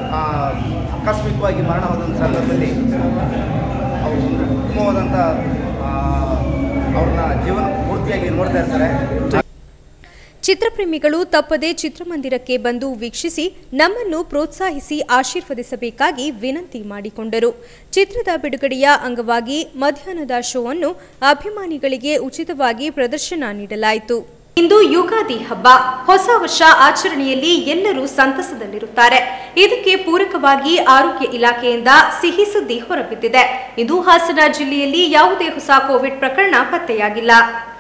ಆಕಸ್ಮಿಕವಾಗಿ ಮರಣ ಹೋದಂಥ ಸಂದರ್ಭದಲ್ಲಿ ಅವರು ಒಂದು ಉತ್ತಮವಾದಂಥ ಆ, ಅವ್ರನ್ನ ಜೀವನ ಪೂರ್ತಿಯಾಗಿ ನೋಡ್ತಾ ಇರ್ತಾರೆ ಚಿತ್ರಪ್ರೇಮಿಗಳು ತಪ್ಪದೇ ಚಿತ್ರಮಂದಿರಕ್ಕೆ ಬಂದು ವೀಕ್ಷಿಸಿ ನಮ್ಮನ್ನು ಪ್ರೋತ್ಸಾಹಿಸಿ ಆಶೀರ್ವದಿಸಬೇಕಾಗಿ ವಿನಂತಿ ಮಾಡಿಕೊಂಡರು ಚಿತ್ರದ ಬಿಡುಗಡೆಯ ಅಂಗವಾಗಿ ಮಧ್ಯಾಹ್ನದ ಶೋ ಅನ್ನು ಅಭಿಮಾನಿಗಳಿಗೆ ಉಚಿತವಾಗಿ ಪ್ರದರ್ಶನ ನೀಡಲಾಯಿತು ಇಂದು ಯುಗಾದಿ ಹಬ್ಬ ಹೊಸ ವರ್ಷ ಆಚರಣೆಯಲ್ಲಿ ಎಲ್ಲರೂ ಸಂತಸದಲ್ಲಿರುತ್ತಾರೆ ಇದಕ್ಕೆ ಪೂರಕವಾಗಿ ಆರೋಗ್ಯ ಇಲಾಖೆಯಿಂದ ಸಿಹಿ ಸುದ್ದಿ ಹೊರಬಿದ್ದಿದೆ ಇಂದು ಹಾಸನ ಜಿಲ್ಲೆಯಲ್ಲಿ ಯಾವುದೇ ಹೊಸ ಕೋವಿಡ್ ಪ್ರಕರಣ ಪತ್ತೆಯಾಗಿಲ್ಲ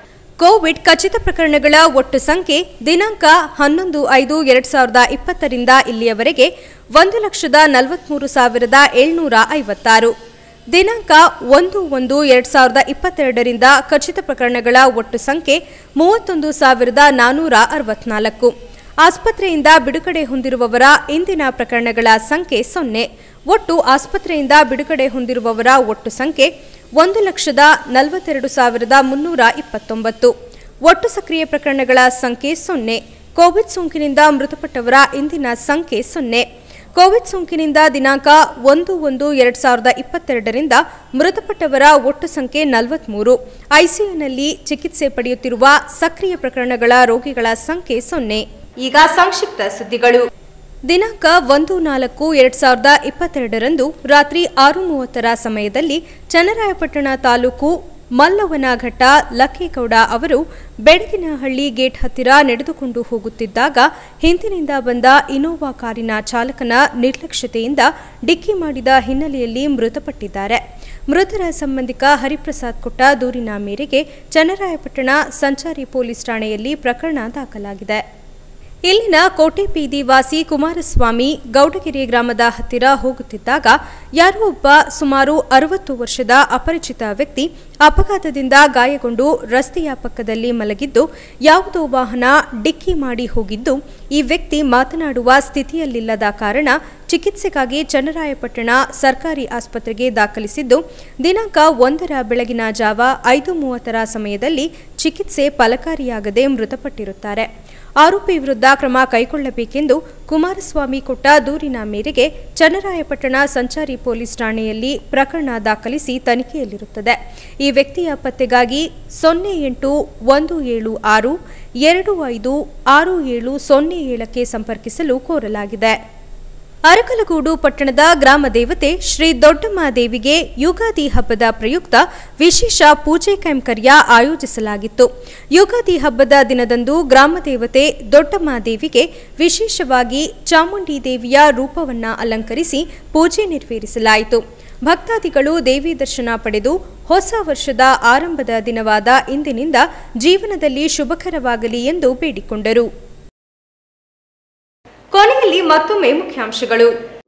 ಕೋವಿಡ್ ಖಚಿತ ಪ್ರಕರಣಗಳ ಒಟ್ಟು ಸಂಖ್ಯೆ ದಿನಾಂಕ ಹನ್ನೊಂದು ಐದು ಎರಡ್ ಸಾವಿರದ ಇಪ್ಪತ್ತರಿಂದ ಇಲ್ಲಿಯವರೆಗೆ ಒಂದು ಲಕ್ಷದ ನಲವತ್ಮೂರು ಸಾವಿರದ ಏಳ್ನೂರ ಐವತ್ತಾರು ದಿನಾಂಕ ಒಂದು ಒಂದು ಎರಡ್ ಸಾವಿರದ ಇಪ್ಪತ್ತೆರಡರಿಂದ ಖಚಿತ ಪ್ರಕರಣಗಳ ಒಟ್ಟು ಸಂಖ್ಯೆ ಮೂವತ್ತೊಂದು ಸಾವಿರದ ನಾನ್ನೂರ ಅರವತ್ನಾಲ್ಕು ಆಸ್ಪತ್ರೆಯಿಂದ ಬಿಡುಗಡೆ ಹೊಂದಿರುವವರ ಇಂದಿನ ಪ್ರಕರಣಗಳ ಸಂಖ್ಯೆ ಸೊನ್ನೆ ಒಟ್ಟು ಆಸ್ಪತ್ರೆಯಿಂದ ಬಿಡುಗಡೆ ಹೊಂದಿರುವವರ ಒಟ್ಟು ಸಂಖ್ಯೆ ಒಂದು ಲಕ್ಷದ ನಲವತ್ತೆರಡು ಸಾವಿರದ ಮುನ್ನೂರ ಇಪ್ಪತ್ತೊಂಬತ್ತು ಒಟ್ಟು ಸಕ್ರಿಯ ಪ್ರಕರಣಗಳ ಸಂಖ್ಯೆ ಸೊನ್ನೆ ಕೋವಿಡ್ ಸೋಂಕಿನಿಂದ ಮೃತಪಟ್ಟವರ ಇಂದಿನ ಸಂಖ್ಯೆ ಸೊನ್ನೆ ಕೋವಿಡ್ ಸೋಂಕಿನಿಂದ ದಿನಾಂಕ ಒಂದು ಒಂದು ಎರಡ್ ಸಾವಿರದ ಇಪ್ಪತ್ತೆರಡರಿಂದ ಮೃತಪಟ್ಟವರ ಒಟ್ಟು ಸಂಖ್ಯೆ ನಲವತ್ಮೂರು ಐಸಿಯುನಲ್ಲಿ ಚಿಕಿತ್ಸೆ ಪಡೆಯುತ್ತಿರುವ ಸಕ್ರಿಯ ಪ್ರಕರಣಗಳ ರೋಗಿಗಳ ಸಂಖ್ಯೆ ಸೊನ್ನೆ ಈಗ ಸಂಕ್ಷಿಪ್ತ ಸುದ್ದಿಗಳು ದಿನಾಂಕ ಒಂದು ನಾಲ್ಕು ಎರಡ್ ಸಾವಿರದ ಇಪ್ಪತ್ತೆರಡರಂದು ರಾತ್ರಿ ಆರು ಮೂವತ್ತರ ಸಮಯದಲ್ಲಿ ಚನ್ನರಾಯಪಟ್ಟಣ ತಾಲೂಕು ಮಲ್ಲವನಘಟ್ಟ ಲಕ್ಕೇಗೌಡ ಅವರು ಬೆಳಗಿನಹಳ್ಳಿ ಗೇಟ್ ಹತ್ತಿರ ನಡೆದುಕೊಂಡು ಹೋಗುತ್ತಿದ್ದಾಗ ಹಿಂದಿನಿಂದ ಬಂದ ಇನೋವಾ ಕಾರಿನ ಚಾಲಕನ ನಿರ್ಲಕ್ಷ್ಯತೆಯಿಂದ ಡಿಕ್ಕಿ ಮಾಡಿದ ಹಿನ್ನೆಲೆಯಲ್ಲಿ ಮೃತಪಟ್ಟಿದ್ದಾರೆ ಮೃತರ ಸಂಬಂಧಿಕ ಹರಿಪ್ರಸಾದ್ ಕೊಟ್ಟ ದೂರಿನ ಮೇರೆಗೆ ಚನ್ನರಾಯಪಟ್ಟಣ ಸಂಚಾರಿ ಪೊಲೀಸ್ ಠಾಣೆಯಲ್ಲಿ ಪ್ರಕರಣ ದಾಖಲಾಗಿದೆ ಇಲ್ಲಿನ ಕೋಟೆ ಬೀದಿ ವಾಸಿ ಕುಮಾರಸ್ವಾಮಿ ಗೌಡಗೆರೆ ಗ್ರಾಮದ ಹತ್ತಿರ ಹೋಗುತ್ತಿದ್ದಾಗ ಯಾರೋ ಒಬ್ಬ ಸುಮಾರು ಅರವತ್ತು ವರ್ಷದ ಅಪರಿಚಿತ ವ್ಯಕ್ತಿ ಅಪಘಾತದಿಂದ ಗಾಯಗೊಂಡು ರಸ್ತೆಯ ಪಕ್ಕದಲ್ಲಿ ಮಲಗಿದ್ದು ಯಾವುದೋ ವಾಹನ ಡಿಕ್ಕಿ ಮಾಡಿ ಹೋಗಿದ್ದು ಈ ವ್ಯಕ್ತಿ ಮಾತನಾಡುವ ಸ್ಥಿತಿಯಲ್ಲಿಲ್ಲದ ಕಾರಣ ಚಿಕಿತ್ಸೆಗಾಗಿ ಚನ್ನರಾಯಪಟ್ಟಣ ಸರ್ಕಾರಿ ಆಸ್ಪತ್ರೆಗೆ ದಾಖಲಿಸಿದ್ದು ದಿನಾಂಕ ಒಂದರ ಬೆಳಗಿನ ಜಾವ ಐದು ಮೂವತ್ತರ ಸಮಯದಲ್ಲಿ ಚಿಕಿತ್ಸೆ ಫಲಕಾರಿಯಾಗದೆ ಮೃತಪಟ್ಟಿರುತ್ತಾರೆ ಆರೋಪಿ ವಿರುದ್ಧ ಕ್ರಮ ಕೈಗೊಳ್ಳಬೇಕೆಂದು ಕುಮಾರಸ್ವಾಮಿ ಕೊಟ್ಟ ದೂರಿನ ಮೇರೆಗೆ ಚನ್ನರಾಯಪಟ್ಟಣ ಸಂಚಾರಿ ಪೊಲೀಸ್ ಠಾಣೆಯಲ್ಲಿ ಪ್ರಕರಣ ದಾಖಲಿಸಿ ತನಿಖೆಯಲ್ಲಿರುತ್ತದೆ ಈ ವ್ಯಕ್ತಿಯ ಪತ್ತೆಗಾಗಿ ಸೊನ್ನೆ ಎಂಟು ಒಂದು ಏಳು ಆರು ಎರಡು ಐದು ಆರು ಏಳು ಸೊನ್ನೆ ಏಳಕ್ಕೆ ಸಂಪರ್ಕಿಸಲು ಕೋರಲಾಗಿದೆ ಅರಕಲಗೂಡು ಪಟ್ಟಣದ ಗ್ರಾಮ ದೇವತೆ ಶ್ರೀ ದೊಡ್ಡಮ್ಮ ದೇವಿಗೆ ಯುಗಾದಿ ಹಬ್ಬದ ಪ್ರಯುಕ್ತ ವಿಶೇಷ ಪೂಜೆ ಕೈಂಕರ್ಯ ಆಯೋಜಿಸಲಾಗಿತ್ತು ಯುಗಾದಿ ಹಬ್ಬದ ದಿನದಂದು ಗ್ರಾಮ ದೇವತೆ ದೊಡ್ಡಮ್ಮ ದೇವಿಗೆ ವಿಶೇಷವಾಗಿ ಚಾಮುಂಡಿ ದೇವಿಯ ರೂಪವನ್ನ ಅಲಂಕರಿಸಿ ಪೂಜೆ ನೆರವೇರಿಸಲಾಯಿತು ಭಕ್ತಾದಿಗಳು ದೇವಿ ದರ್ಶನ ಪಡೆದು ಹೊಸ ವರ್ಷದ ಆರಂಭದ ದಿನವಾದ ಇಂದಿನಿಂದ ಜೀವನದಲ್ಲಿ ಶುಭಕರವಾಗಲಿ ಎಂದು ಬೇಡಿಕೊಂಡರು ಕೊನೆಯಲ್ಲಿ ಮತ್ತೊಮ್ಮೆ ಮುಖ್ಯಾಂಶಗಳು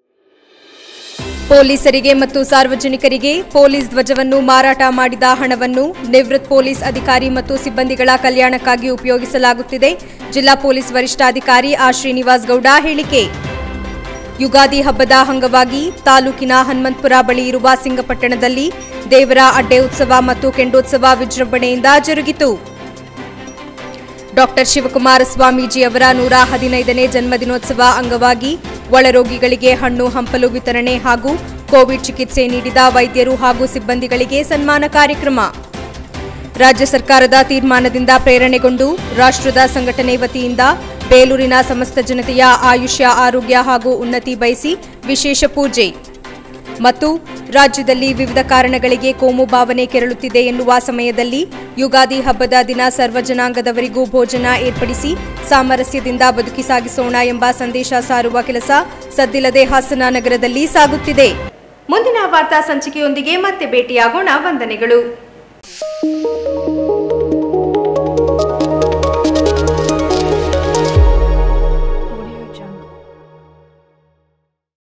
ಪೊಲೀಸರಿಗೆ ಮತ್ತು ಸಾರ್ವಜನಿಕರಿಗೆ ಪೊಲೀಸ್ ಧ್ವಜವನ್ನು ಮಾರಾಟ ಮಾಡಿದ ಹಣವನ್ನು ನಿವೃತ್ತ ಪೊಲೀಸ್ ಅಧಿಕಾರಿ ಮತ್ತು ಸಿಬ್ಬಂದಿಗಳ ಕಲ್ಯಾಣಕ್ಕಾಗಿ ಉಪಯೋಗಿಸಲಾಗುತ್ತಿದೆ ಜಿಲ್ಲಾ ಪೊಲೀಸ್ ವರಿಷ್ಠಾಧಿಕಾರಿ ಆರ್ ಶ್ರೀನಿವಾಸ್ ಗೌಡ ಹೇಳಿಕೆ ಯುಗಾದಿ ಹಬ್ಬದ ಅಂಗವಾಗಿ ತಾಲೂಕಿನ ಹನುಮಂತಪುರ ಬಳಿ ಇರುವ ಸಿಂಗಪಟ್ಟಣದಲ್ಲಿ ದೇವರ ಅಡ್ಡೆ ಉತ್ಸವ ಮತ್ತು ಕೆಂಡೋತ್ಸವ ವಿಜೃಂಭಣೆಯಿಂದ ಜರುಗಿತು ಡಾಕ್ಟರ್ ಶಿವಕುಮಾರ ಸ್ವಾಮೀಜಿ ಅವರ ನೂರ ಹದಿನೈದನೇ ಜನ್ಮದಿನೋತ್ಸವ ಅಂಗವಾಗಿ ಒಳರೋಗಿಗಳಿಗೆ ಹಣ್ಣು ಹಂಪಲು ವಿತರಣೆ ಹಾಗೂ ಕೋವಿಡ್ ಚಿಕಿತ್ಸೆ ನೀಡಿದ ವೈದ್ಯರು ಹಾಗೂ ಸಿಬ್ಬಂದಿಗಳಿಗೆ ಸನ್ಮಾನ ಕಾರ್ಯಕ್ರಮ ರಾಜ್ಯ ಸರ್ಕಾರದ ತೀರ್ಮಾನದಿಂದ ಪ್ರೇರಣೆಗೊಂಡು ರಾಷ್ಟ್ರದ ಸಂಘಟನೆ ವತಿಯಿಂದ ಬೇಲೂರಿನ ಸಮಸ್ತ ಜನತೆಯ ಆಯುಷ್ಯ ಆರೋಗ್ಯ ಹಾಗೂ ಉನ್ನತಿ ಬಯಸಿ ವಿಶೇಷ ಪೂಜೆ ಮತ್ತು ರಾಜ್ಯದಲ್ಲಿ ವಿವಿಧ ಕಾರಣಗಳಿಗೆ ಕೋಮು ಭಾವನೆ ಕೆರಳುತ್ತಿದೆ ಎನ್ನುವ ಸಮಯದಲ್ಲಿ ಯುಗಾದಿ ಹಬ್ಬದ ದಿನ ಸರ್ವ ಜನಾಂಗದವರಿಗೂ ಭೋಜನ ಏರ್ಪಡಿಸಿ ಸಾಮರಸ್ಯದಿಂದ ಬದುಕಿ ಸಾಗಿಸೋಣ ಎಂಬ ಸಂದೇಶ ಸಾರುವ ಕೆಲಸ ಸದ್ದಿಲ್ಲದೆ ಹಾಸನ ನಗರದಲ್ಲಿ ಸಾಗುತ್ತಿದೆ ಮುಂದಿನ ವಾರ್ತಾ ಸಂಚಿಕೆಯೊಂದಿಗೆ ಮತ್ತೆ ಭೇಟಿಯಾಗೋಣ ವಂದನೆಗಳು